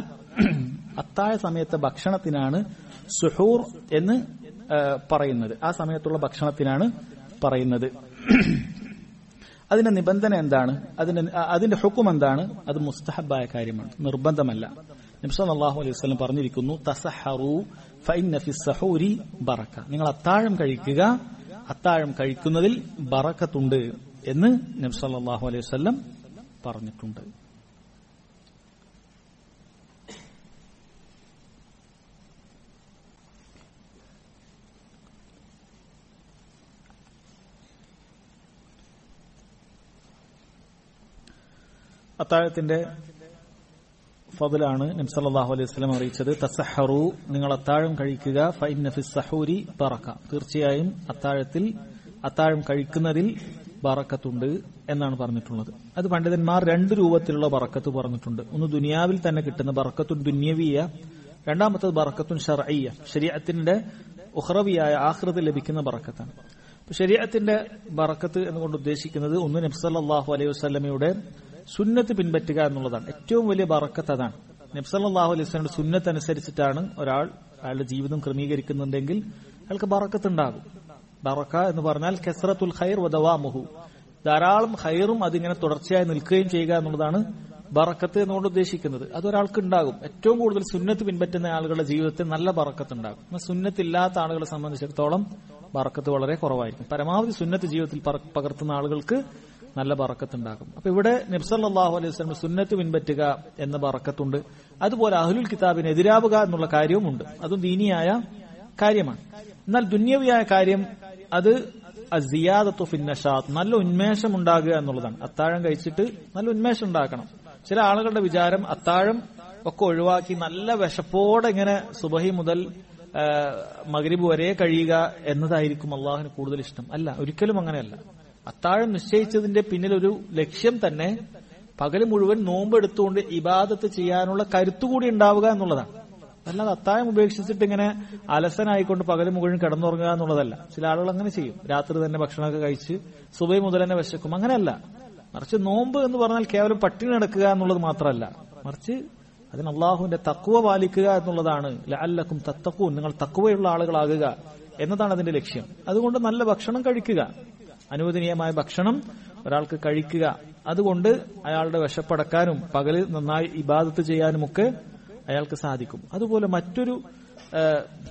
അത്താഴ സമയത്തെ ഭക്ഷണത്തിനാണ് സുഹൂർ എന്ന് ആ, പറയുന്നത് ആ സമയത്തുള്ള ഭക്ഷണത്തിനാണ് പറയുന്നത് അതിന്റെ നിബന്ധന എന്താണ് അതിന്റെ അതിന്റെ ഹുക്കും എന്താണ് അത് മുസ്തഹബായ കാര്യമാണ് നിർബന്ധമല്ല നിംസം അള്ളാഹു അലൈഹി വസല്ലം പറഞ്ഞിരിക്കുന്നു തസഹറു ഫൈന ഫി സഹൂരി ബറക്ക നിങ്ങൾ അത്താഴം കഴിക്കുക അത്താഴം കഴിക്കുന്നതിൽ ബറക്കത്തുണ്ട് എന്ന് നബ്സ് അള്ളാഹു അലൈഹി വസല്ലം പറഞ്ഞിട്ടുണ്ട് അത്താഴത്തിന്റെ ഫضലാണ് നബ്സല്ലാഹു അലൈഹി വസല്ലം അറിയിച്ചത് തസഹറു നിങ്ങൾ അത്താഴം കഴിക്കുക ഫൈന ഫി സഹൂരി ബറക്ക തീർച്ചയായും അത്താഴത്തിൽ അത്താഴം കഴിക്കുന്നതിൽ ബറക്കത്തുണ്ട് എന്നാണ് പറഞ്ഞിട്ടുള്ളത് അത് പണ്ഡിതന്മാർ രണ്ട് രൂപത്തിലുള്ള ബറക്കത്ത് പറഞ്ഞിട്ടുണ്ട് ഒന്ന് ദുനിയാവിൽ തന്നെ കിട്ടുന്ന ബറക്കത്തുൻ ദുന്യവിയ രണ്ടാമത്തത് ബറക്കത്തുൻ ഷർഈയ ശരീഅത്തിന്റെ ഉഹ്റവിയായ ആഹൃത ലഭിക്കുന്ന ബറക്കത്താണ് അപ്പൊ ശരീഅത്തിന്റെ ബറക്കത്ത് എന്നുകൊണ്ട് ഉദ്ദേശിക്കുന്നത് ഒന്ന് നബ്സല്ലാഹു അലൈഹി വസ്ലമയുടെ സുന്നത്ത് പിൻപറ്റുക എന്നുള്ളതാണ് ഏറ്റവും വലിയ ബറക്കത്ത് അതാണ് നബ്സല്ലാഹു അലൈഹി വസ്ലമിന്റെ സുന്നത്ത് അനുസരിച്ചിട്ടാണ് ഒരാൾ അയാളുടെ ജീവിതം ക്രമീകരിക്കുന്നുണ്ടെങ്കിൽ അയാൾക്ക് ബറക്കത്ത് ഉണ്ടാകും ബറക്ക എന്ന് പറഞ്ഞാൽ കെസ്രത്തുൽ ഖൈർ വദവാമുഹു ധാരാളം ഖൈറും അതിങ്ങനെ തുടർച്ചയായി നിൽക്കുകയും ചെയ്യുക എന്നുള്ളതാണ് ബറക്കത്ത് എന്നുകൊണ്ട് ഉദ്ദേശിക്കുന്നത് അതൊരാൾക്ക് ഉണ്ടാകും ഏറ്റവും കൂടുതൽ സുന്നത്ത് പിൻപറ്റുന്ന ആളുകളുടെ ജീവിതത്തിൽ നല്ല ബറക്കത്ത് ഉണ്ടാകും എന്നാൽ സുന്നത്തില്ലാത്ത ആളുകളെ സംബന്ധിച്ചിടത്തോളം ബറക്കത്ത് വളരെ കുറവായിരിക്കും പരമാവധി സുന്നത്ത് ജീവിതത്തിൽ പറ- പകർത്തുന്ന ആളുകൾക്ക് നല്ല ബറക്കത്തുണ്ടാകും അപ്പൊ ഇവിടെ നബ്സല്ലാഹു അലൈഹി വസ്ലം സുന്നത്ത് പിൻപറ്റുക എന്ന ബറക്കത്തുണ്ട് അതുപോലെ അഹ്ലുൽ കിതാബിന് എതിരാവുക എന്നുള്ള കാര്യവുമുണ്ട് അതും ദീനിയായ കാര്യമാണ് എന്നാൽ ദുന്യവിയായ കാര്യം അത് അസിയാദത്തു ഫിന്നഷാത്ത് നല്ല ഉന്മേഷം ഉണ്ടാകുക എന്നുള്ളതാണ് അത്താഴം കഴിച്ചിട്ട് നല്ല ഉന്മേഷം ഉണ്ടാക്കണം ചില ആളുകളുടെ വിചാരം അത്താഴം ഒക്കെ ഒഴിവാക്കി നല്ല വിശപ്പോടെ ഇങ്ങനെ സുബഹി മുതൽ ആ, മഗ്രിബ് വരെ കഴിയുക എന്നതായിരിക്കും അള്ളാഹുവിന് കൂടുതൽ ഇഷ്ടം അല്ല ഒരിക്കലും അങ്ങനെയല്ല അത്താഴം നിശ്ചയിച്ചതിന്റെ പിന്നിൽ ഒരു ലക്ഷ്യം തന്നെ പകൽ മുഴുവൻ നോമ്പെടുത്തുകൊണ്ട് ഇബാദത്ത് ചെയ്യാനുള്ള കരുത്തുകൂടി ഉണ്ടാവുക എന്നുള്ളതാണ് അല്ലാതെ അത്താഴം ഉപേക്ഷിച്ചിട്ട് ഇങ്ങനെ അലസനായിക്കൊണ്ട് പകൽ മുഴുവൻ കിടന്നുറങ്ങുക എന്നുള്ളതല്ല ചില ആളുകൾ അങ്ങനെ ചെയ്യും രാത്രി തന്നെ ഭക്ഷണമൊക്കെ കഴിച്ച് സുബൈ മുതൽ തന്നെ വിശക്കും അങ്ങനെയല്ല മറിച്ച് നോമ്പ് എന്ന് പറഞ്ഞാൽ കേവലം പട്ടിണി നടക്കുക എന്നുള്ളത് മാത്രമല്ല മറിച്ച് അതിന് അള്ളാഹുവിന്റെ തക്കുവ പാലിക്കുക എന്നുള്ളതാണ് ലഅല്ലക്കും തത്തക്കൂൻ നിങ്ങൾ തക്കുവയുള്ള ആളുകളാകുക എന്നതാണ് അതിന്റെ ലക്ഷ്യം അതുകൊണ്ട് നല്ല ഭക്ഷണം കഴിക്കുക അനുവദനീയമായ ഭക്ഷണം ഒരാൾക്ക് കഴിക്കുക അതുകൊണ്ട് അയാളുടെ വിശപ്പടക്കാനും പകല് നന്നായി ഇബാദത്ത് ചെയ്യാനുമൊക്കെ അയാൾക്ക് സാധിക്കും അതുപോലെ മറ്റൊരു ആ,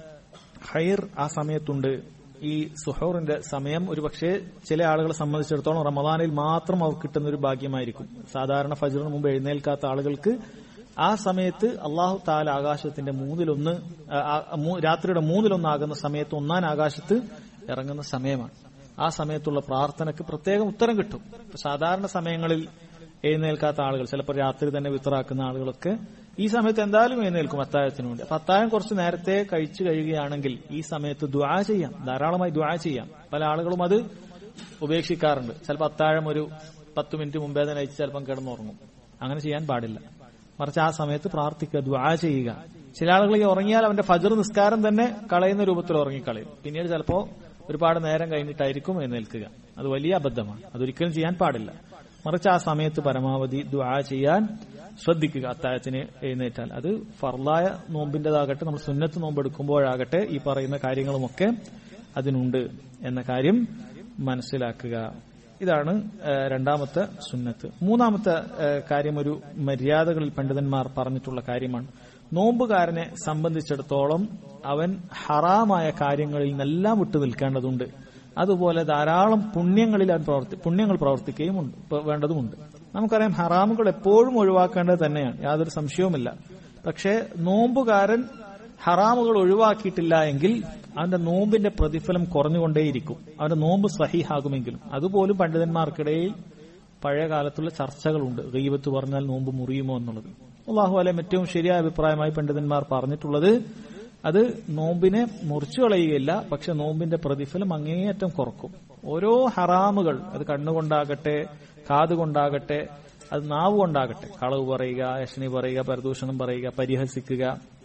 ഹൈർ ആ സമയത്തുണ്ട് ഈ സുഹോറിന്റെ സമയം ഒരു പക്ഷേ ചില ആളുകളെ സംബന്ധിച്ചിടത്തോളം റമദാനിൽ മാത്രം അവർക്ക് കിട്ടുന്ന ഒരു ഭാഗ്യമായിരിക്കും സാധാരണ ഫജറിന് മുമ്പ് എഴുന്നേൽക്കാത്ത ആളുകൾക്ക് ആ സമയത്ത് അള്ളാഹു താല ആകാശത്തിന്റെ മൂന്നിലൊന്ന് ആ, ആ, മൂ- രാത്രിയുടെ മൂന്നിലൊന്നാകുന്ന സമയത്ത് ഒന്നാൻ ആകാശത്ത് ഇറങ്ങുന്ന സമയമാണ് ആ സമയത്തുള്ള പ്രാർത്ഥനയ്ക്ക് പ്രത്യേകം ഉത്തരം കിട്ടും ഇപ്പൊ സാധാരണ സമയങ്ങളിൽ എഴുന്നേൽക്കാത്ത ആളുകൾ ചിലപ്പോൾ രാത്രി തന്നെ വിത്തറാക്കുന്ന ആളുകളൊക്കെ ഈ സമയത്ത് എന്തായാലും എഴുന്നേൽക്കും അത്താഴത്തിന് വേണ്ടി അപ്പൊ അത്താഴം കുറച്ച് നേരത്തെ കഴിച്ചു കഴിയുകയാണെങ്കിൽ ഈ സമയത്ത് ദ്വാ ചെയ്യാം ധാരാളമായി ദ്വാ ചെയ്യാം പല ആളുകളും അത് ഉപേക്ഷിക്കാറുണ്ട് ചിലപ്പോൾ അത്താഴം ഒരു പത്ത് മിനിറ്റ് മുമ്പേ തന്നെ അയച്ച് ചിലപ്പം കിടന്നുറങ്ങും അങ്ങനെ ചെയ്യാൻ പാടില്ല മറിച്ച് ആ സമയത്ത് പ്രാർത്ഥിക്കുക ദ്വാ ചെയ്യുക ചില ആളുകൾ ഈ ഉറങ്ങിയാൽ അവന്റെ ഫജർ നിസ്കാരം തന്നെ കളയുന്ന രൂപത്തിൽ ഉറങ്ങിക്കളയും പിന്നീട് ചിലപ്പോ ഒരുപാട് നേരം കഴിഞ്ഞിട്ടായിരിക്കും എഴുന്നേൽക്കുക അത് വലിയ അബദ്ധമാണ് അതൊരിക്കലും ചെയ്യാൻ പാടില്ല മറിച്ച് ആ സമയത്ത് പരമാവധി ദ്വാ ചെയ്യാൻ ശ്രദ്ധിക്കുക അത്താഴത്തിന് എഴുന്നേറ്റാൽ അത് ഫർലായ നോമ്പിന്റേതാകട്ടെ നമ്മൾ സുന്നത്ത് നോമ്പ് എടുക്കുമ്പോഴാകട്ടെ ഈ പറയുന്ന കാര്യങ്ങളുമൊക്കെ അതിനുണ്ട് എന്ന കാര്യം മനസ്സിലാക്കുക ഇതാണ് ആ, രണ്ടാമത്തെ സുന്നത്ത് മൂന്നാമത്തെ ആ, കാര്യം ഒരു മര്യാദകളിൽ പണ്ഡിതന്മാർ പറഞ്ഞിട്ടുള്ള കാര്യമാണ് നോമ്പുകാരനെ സംബന്ധിച്ചിടത്തോളം അവൻ ഹറാമായ കാര്യങ്ങളിൽ നിന്നെല്ലാം വിട്ടു നിൽക്കേണ്ടതുണ്ട് അതുപോലെ ധാരാളം പുണ്യങ്ങളിൽ അവൻ പ്രവർത്തി പുണ്യങ്ങൾ പ്രവർത്തിക്കുകയും ഉണ്ട് പ- വേണ്ടതുമുണ്ട് നമുക്കറിയാം ഹറാമുകൾ എപ്പോഴും ഒഴിവാക്കേണ്ടത് തന്നെയാണ് യാതൊരു സംശയവുമില്ല പക്ഷേ നോമ്പുകാരൻ ഹറാമുകൾ ഒഴിവാക്കിയിട്ടില്ല എങ്കിൽ അവന്റെ നോമ്പിന്റെ പ്രതിഫലം കുറഞ്ഞുകൊണ്ടേയിരിക്കും അവന്റെ നോമ്പ് സഹിഹാകുമെങ്കിലും അതുപോലും പണ്ഡിതന്മാർക്കിടയിൽ പഴയ കാലത്തുള്ള ചർച്ചകളുണ്ട് ഗീബത്ത് പറഞ്ഞാൽ നോമ്പ് മുറിയുമോ എന്നുള്ളത് അള്ളാഹു അലം ഏറ്റവും ശരിയായ അഭിപ്രായമായി പണ്ഡിതന്മാർ പറഞ്ഞിട്ടുള്ളത് അത് നോമ്പിനെ മുറിച്ചു കളയുകയില്ല പക്ഷെ നോമ്പിന്റെ പ്രതിഫലം അങ്ങേയറ്റം കുറക്കും ഓരോ ഹറാമുകൾ അത് കണ്ണുകൊണ്ടാകട്ടെ കാതുകൊണ്ടാകട്ടെ അത് നാവ് കൊണ്ടാകട്ടെ കളവ് പറയുക യശനി പറയുക പരദൂഷണം പറയുക പരിഹസിക്കുക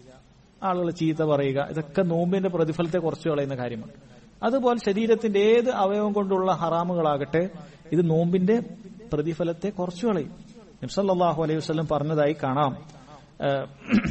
ആളുകൾ ചീത്ത പറയുക ഇതൊക്കെ നോമ്പിന്റെ പ്രതിഫലത്തെ കുറച്ചു കളയുന്ന കാര്യമാണ് അതുപോലെ ശരീരത്തിന്റെ ഏത് അവയവം കൊണ്ടുള്ള ഹറാമുകളാകട്ടെ ഇത് നോമ്പിന്റെ പ്രതിഫലത്തെ കുറച്ചു കളയും നബ്സല്ലാഹു അലൈഹി വസ്ലം പറഞ്ഞതായി കാണാം ഏഹ്,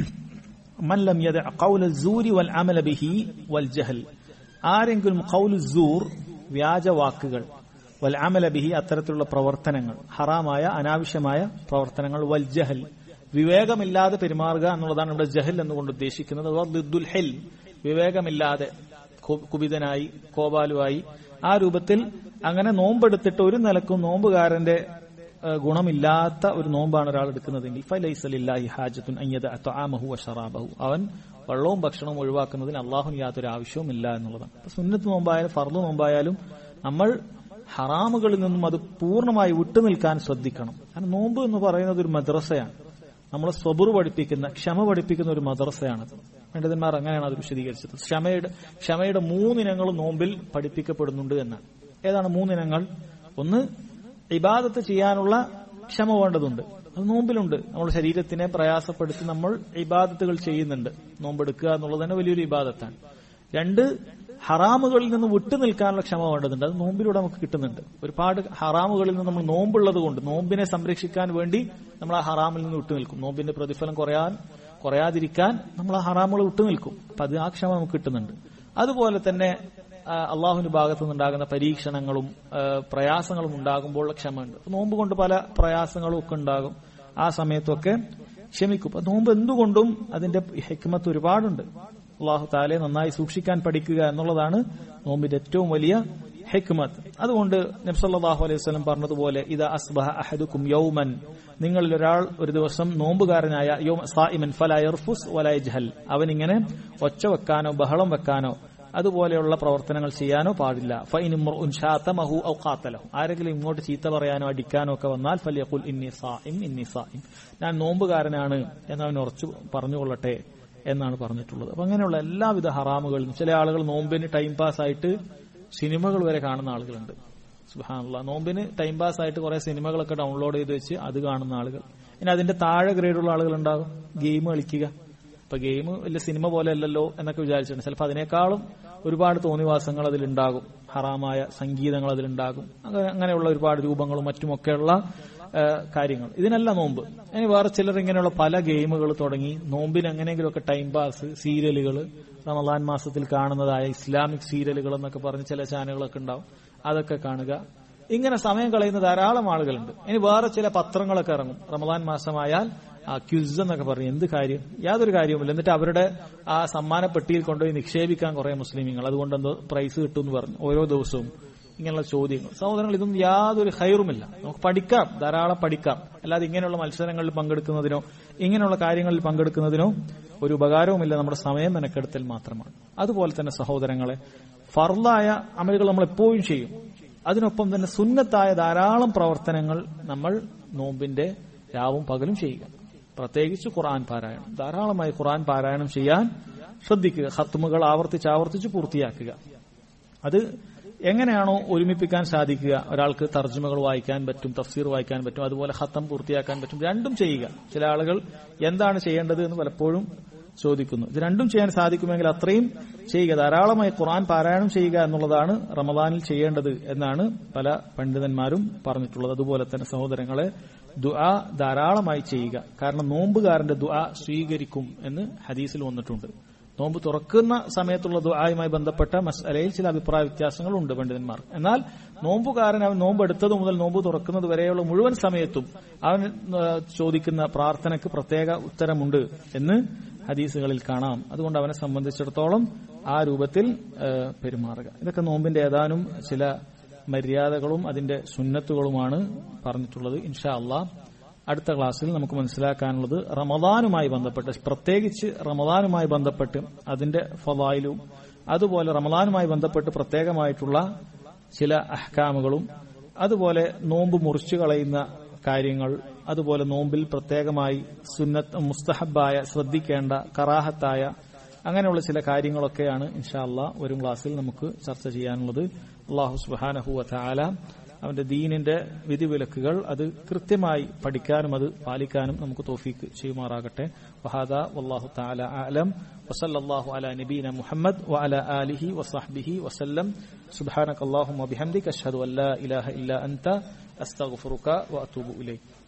മൻ ലം യദഅ ഖൗല الزൂരി വൽ അമല ബിഹി വൽ ജഹൽ ആരെങ്കിലും ഖൗലു സൂർ വ്യാജ വാക്കുകൾ വൽ അമല ബിഹി അത്തരത്തിലുള്ള പ്രവർത്തനങ്ങൾ ഹറാമായ അനാവശ്യമായ പ്രവർത്തനങ്ങൾ വൽ ജഹൽ വിവേകമില്ലാതെ പെരുമാറുക എന്നുള്ളതാണ് ഇവിടെ ജഹൽ എന്നുകൊണ്ട് ഉദ്ദേശിക്കുന്നത് അഥവാ ദിദ്ദുൽ ഹെൽ വിവേകമില്ലാതെ കു- കുപിതനായി കോപാലുവായി ആ രൂപത്തിൽ അങ്ങനെ നോമ്പെടുത്തിട്ട് ഒരു നിലക്കും നോമ്പുകാരന്റെ ഏഹ്, ഗുണമില്ലാത്ത ഒരു നോമ്പാണ് ഒരാൾ എടുക്കുന്നതെങ്കിൽ ഫലൈസലില്ലാഹി ഹാജത്തുൻ അയ്യദ അത്വാമഹു വഷറാബഹു അവൻ വെള്ളവും ഭക്ഷണവും ഒഴിവാക്കുന്നതിന് അള്ളാഹുന് യാതൊരു ആവശ്യവുമില്ല എന്നുള്ളതാണ് അപ്പൊ സുന്നത്ത് നോമ്പായാലും ഫർദ് നോമ്പായാലും നമ്മൾ ഹറാമുകളിൽ നിന്നും അത് പൂർണ്ണമായി വിട്ടുനിൽക്കാൻ ശ്രദ്ധിക്കണം കാരണം നോമ്പ് എന്ന് പറയുന്നത് ഒരു മദ്രസയാണ് നമ്മളെ സ്വബുർ പഠിപ്പിക്കുന്ന ക്ഷമ പഠിപ്പിക്കുന്ന ഒരു മദ്രസയാണത് പണ്ഡിതന്മാർ അങ്ങനെയാണ് അത് വിശദീകരിച്ചത് ക്ഷമയുടെ ക്ഷമയുടെ മൂന്നിനങ്ങളും നോമ്പിൽ പഠിപ്പിക്കപ്പെടുന്നുണ്ട് എന്നാണ് ഏതാണ് മൂന്നിനങ്ങൾ ഒന്ന് ഇബാദത്ത് ചെയ്യാനുള്ള ക്ഷമ വേണ്ടതുണ്ട് അത് നോമ്പിലുണ്ട് നമ്മുടെ ശരീരത്തിനെ പ്രയാസപ്പെടുത്തി നമ്മൾ ഇബാദത്തുകൾ ചെയ്യുന്നുണ്ട് നോമ്പെടുക്കുക എന്നുള്ളത് തന്നെ വലിയൊരു ഇബാദത്താണ് രണ്ട് ഹറാമുകളിൽ നിന്ന് വിട്ടു നിൽക്കാനുള്ള ക്ഷമ വേണ്ടതുണ്ട് അത് നോമ്പിലൂടെ നമുക്ക് കിട്ടുന്നുണ്ട് ഒരുപാട് ഹറാമുകളിൽ നിന്ന് നമ്മൾ നോമ്പുള്ളത് കൊണ്ട് നോമ്പിനെ സംരക്ഷിക്കാൻ വേണ്ടി നമ്മൾ ആ ഹറാമിൽ നിന്ന് വിട്ടു നിൽക്കും നോമ്പിന്റെ പ്രതിഫലം കുറയാൻ കുറയാതിരിക്കാൻ നമ്മൾ ആ ഹറാമുകൾ വിട്ടു നിൽക്കും അപ്പൊ അത് ആ ക്ഷമ നമുക്ക് കിട്ടുന്നുണ്ട് അതുപോലെ തന്നെ ആ, അള്ളാഹുവിന്റെ ഭാഗത്തു നിന്നുണ്ടാകുന്ന പരീക്ഷണങ്ങളും ആ, പ്രയാസങ്ങളും ഉണ്ടാകുമ്പോൾ ക്ഷമയുണ്ട് അപ്പൊ നോമ്പ് കൊണ്ട് പല പ്രയാസങ്ങളും ഒക്കെ ഉണ്ടാകും ആ സമയത്തൊക്കെ ക്ഷമിക്കും അപ്പൊ നോമ്പ് എന്തുകൊണ്ടും അതിന്റെ ഹെക്മത്ത് ഒരുപാടുണ്ട് അള്ളാഹു താലെ നന്നായി സൂക്ഷിക്കാൻ പഠിക്കുക എന്നുള്ളതാണ് നോമ്പിന്റെ ഏറ്റവും വലിയ ഹിക്മത്ത് അതുകൊണ്ട് നബ്സല്ലാഹു അലൈഹി വസല്ലം പറഞ്ഞതുപോലെ ഇതാ അസ്ബഹ അഹദുക്കും യൗമൻ നിങ്ങളിൽ ഒരാൾ ഒരു ദിവസം നോമ്പുകാരനായ യൗമ സായിമൻ ഫല യർഫുസ് വല യജ്ഹൽ അവൻ ഇങ്ങനെ ഒച്ച വെക്കാനോ ബഹളം വെക്കാനോ അതുപോലെയുള്ള പ്രവർത്തനങ്ങൾ ചെയ്യാനോ പാടില്ല ഫൈനുമഹു ഔ ഖാത്തലഹു ആരെങ്കിലും ഇങ്ങോട്ട് ചീത്ത പറയാനോ അടിക്കാനോ ഒക്കെ വന്നാൽ ഫലിയഖുൽ ഇന്നി സായിം ഇന്നി സായിം ഞാൻ നോമ്പുകാരനാണ് എന്നവൻ ഉറച്ചു പറഞ്ഞുകൊള്ളട്ടെ എന്നാണ് പറഞ്ഞിട്ടുള്ളത് അപ്പൊ അങ്ങനെയുള്ള എല്ലാവിധ ഹറാമുകളും ചില ആളുകൾ നോമ്പിന് ടൈം പാസ് ആയിട്ട് സിനിമകൾ വരെ കാണുന്ന ആളുകളുണ്ട് സുഹാനുള്ള നോമ്പിന് ടൈം പാസ് ആയിട്ട് കുറെ സിനിമകളൊക്കെ ഡൗൺലോഡ് ചെയ്ത് വെച്ച് അത് കാണുന്ന ആളുകൾ ഇനി അതിന്റെ താഴെ ഗ്രേഡുള്ള ആളുകൾ ഉണ്ടാകും ഗെയിം കളിക്കുക ഇപ്പൊ ഗെയിം വലിയ സിനിമ പോലെ അല്ലല്ലോ എന്നൊക്കെ വിചാരിച്ചിട്ടുണ്ട് ചിലപ്പോൾ അതിനേക്കാളും ഒരുപാട് തോന്നിവാസങ്ങൾ അതിലുണ്ടാകും ഹറാമായ സംഗീതങ്ങൾ അതിലുണ്ടാകും അങ്ങനെ- അങ്ങനെയുള്ള ഒരുപാട് രൂപങ്ങളും മറ്റുമൊക്കെയുള്ള ആ, കാര്യങ്ങൾ ഇതിനല്ല നോമ്പ് ഇനി വേറെ ചിലർ ഇങ്ങനെയുള്ള പല ഗെയിമുകൾ തുടങ്ങി നോമ്പിന് എങ്ങനെയെങ്കിലുമൊക്കെ ടൈം പാസ് സീരിയലുകൾ റമദാൻ മാസത്തിൽ കാണുന്നതായ ഇസ്ലാമിക് സീരിയലുകൾ എന്നൊക്കെ പറഞ്ഞ് ചില ചാനലുകളൊക്കെ ഉണ്ടാവും അതൊക്കെ കാണുക ഇങ്ങനെ സമയം കളയുന്ന ധാരാളം ആളുകളുണ്ട് ഇനി വേറെ ചില പത്രങ്ങളൊക്കെ ഇറങ്ങും റമദാൻ മാസമായാൽ ആ ക്യുസ് എന്നൊക്കെ പറയും എന്ത് കാര്യം യാതൊരു കാര്യവുമില്ല എന്നിട്ട് അവരുടെ ആ സമ്മാന പെട്ടിയിൽ കൊണ്ടുപോയി നിക്ഷേപിക്കാൻ കുറെ മുസ്ലിമീങ്ങൾ അതുകൊണ്ട് എന്തോ പ്രൈസ് കിട്ടും എന്ന് പറഞ്ഞു ഓരോ ദിവസവും ഇങ്ങനെയുള്ള ചോദ്യങ്ങൾ സഹോദരങ്ങൾ ഇതൊന്നും യാതൊരു ഹൈറുമില്ല നമുക്ക് പഠിക്കാം ധാരാളം പഠിക്കാം അല്ലാതെ ഇങ്ങനെയുള്ള മത്സരങ്ങളിൽ പങ്കെടുക്കുന്നതിനോ ഇങ്ങനെയുള്ള കാര്യങ്ങളിൽ പങ്കെടുക്കുന്നതിനോ ഒരു ഉപകാരവുമില്ല നമ്മുടെ സമയം മെനക്കെടുത്തൽ മാത്രമാണ് അതുപോലെ തന്നെ സഹോദരങ്ങളെ ഫർലായ അമലുകൾ നമ്മൾ എപ്പോഴും ചെയ്യും അതിനൊപ്പം തന്നെ സുന്നത്തായ ധാരാളം പ്രവർത്തനങ്ങൾ നമ്മൾ നോമ്പിന്റെ രാവും പകലും ചെയ്യുക പ്രത്യേകിച്ച് ഖുർആൻ പാരായണം ധാരാളമായി ഖുർആൻ പാരായണം ചെയ്യാൻ ശ്രദ്ധിക്കുക ഹത്തുമുകൾ ആവർത്തിച്ച് ആവർത്തിച്ച് പൂർത്തിയാക്കുക അത് എങ്ങനെയാണോ ഒരുമിപ്പിക്കാൻ സാധിക്കുക ഒരാൾക്ക് തർജ്ജമകൾ വായിക്കാൻ പറ്റും തഫ്സീർ വായിക്കാൻ പറ്റും അതുപോലെ ഹത്തം പൂർത്തിയാക്കാൻ പറ്റും രണ്ടും ചെയ്യുക ചില ആളുകൾ എന്താണ് ചെയ്യേണ്ടത് എന്ന് പലപ്പോഴും ചോദിക്കുന്നു ഇത് രണ്ടും ചെയ്യാൻ സാധിക്കുമെങ്കിൽ അത്രയും ചെയ്യുക ധാരാളമായി ഖുർആൻ പാരായണം ചെയ്യുക എന്നുള്ളതാണ് റമദാനിൽ ചെയ്യേണ്ടത് എന്നാണ് പല പണ്ഡിതന്മാരും പറഞ്ഞിട്ടുള്ളത് അതുപോലെ തന്നെ സഹോദരങ്ങളെ ദുആ ധാരാളമായി ചെയ്യുക കാരണം നോമ്പുകാരന്റെ ദുആ സ്വീകരിക്കും എന്ന് ഹദീസിൽ വന്നിട്ടുണ്ട് നോമ്പ് തുറക്കുന്ന സമയത്തുള്ള ദുആയുമായി ബന്ധപ്പെട്ട മസലയിൽ ചില അഭിപ്രായ വ്യത്യാസങ്ങളുണ്ട് പണ്ഡിതന്മാർ എന്നാൽ നോമ്പുകാരൻ അവൻ നോമ്പ് എടുത്തത് മുതൽ നോമ്പ് തുറക്കുന്നത് വരെയുള്ള മുഴുവൻ സമയത്തും അവൻ ആ, ചോദിക്കുന്ന പ്രാർത്ഥനയ്ക്ക് പ്രത്യേക ഉത്തരമുണ്ട് എന്ന് ഹദീസുകളിൽ കാണാം അതുകൊണ്ട് അവനെ സംബന്ധിച്ചിടത്തോളം ആ രൂപത്തിൽ ആ, പെരുമാറുക ഇതൊക്കെ നോമ്പിന്റെ ഏതാനും ചില മര്യാദകളും അതിന്റെ സുന്നത്തുകളുമാണ് പറഞ്ഞിട്ടുള്ളത് ഇൻഷാ അള്ളാഹ് അടുത്ത ക്ലാസ്സിൽ നമുക്ക് മനസ്സിലാക്കാനുള്ളത് റമദാനുമായി ബന്ധപ്പെട്ട് പ്രത്യേകിച്ച് റമദാനുമായി ബന്ധപ്പെട്ട് അതിന്റെ ഫലായിലും അതുപോലെ റമദാനുമായി ബന്ധപ്പെട്ട് പ്രത്യേകമായിട്ടുള്ള ചില അഹ്കാമുകളും അതുപോലെ നോമ്പ് മുറിച്ചു കളയുന്ന കാര്യങ്ങൾ അതുപോലെ നോമ്പിൽ പ്രത്യേകമായി സുന്നത്ത് മുസ്തഹബായ ശ്രദ്ധിക്കേണ്ട കറാഹത്തായ അങ്ങനെയുള്ള ചില കാര്യങ്ങളൊക്കെയാണ് ഇൻഷാ അള്ളാഹ് വരും ക്ലാസ്സിൽ നമുക്ക് ചർച്ച ചെയ്യാനുള്ളത് അള്ളാഹു സുബാനഹു വല അവന്റെ ദീനിന്റെ വിധിവിലക്കുകൾ അത് കൃത്യമായി പഠിക്കാനും അത് പാലിക്കാനും നമുക്ക് തോഫീക്ക് ചെയ്യുമാറാകട്ടെ വഹാദ വല്ലാഹു തആല അലം വസല്ലല്ലാഹു അലാ നബീന മുഹമ്മദ് വഅലാ ആലിഹി വസഹ്ബിഹി വസല്ലം സുബ്ഹാനക അല്ലാഹുമ്മ ബിഹംദിക അഷ്ഹദു അൻ ലാ ഇലാഹ ഇല്ലാ അൻത അസ്തഗ്ഫിറുക വഅതൂബു ഇലൈക്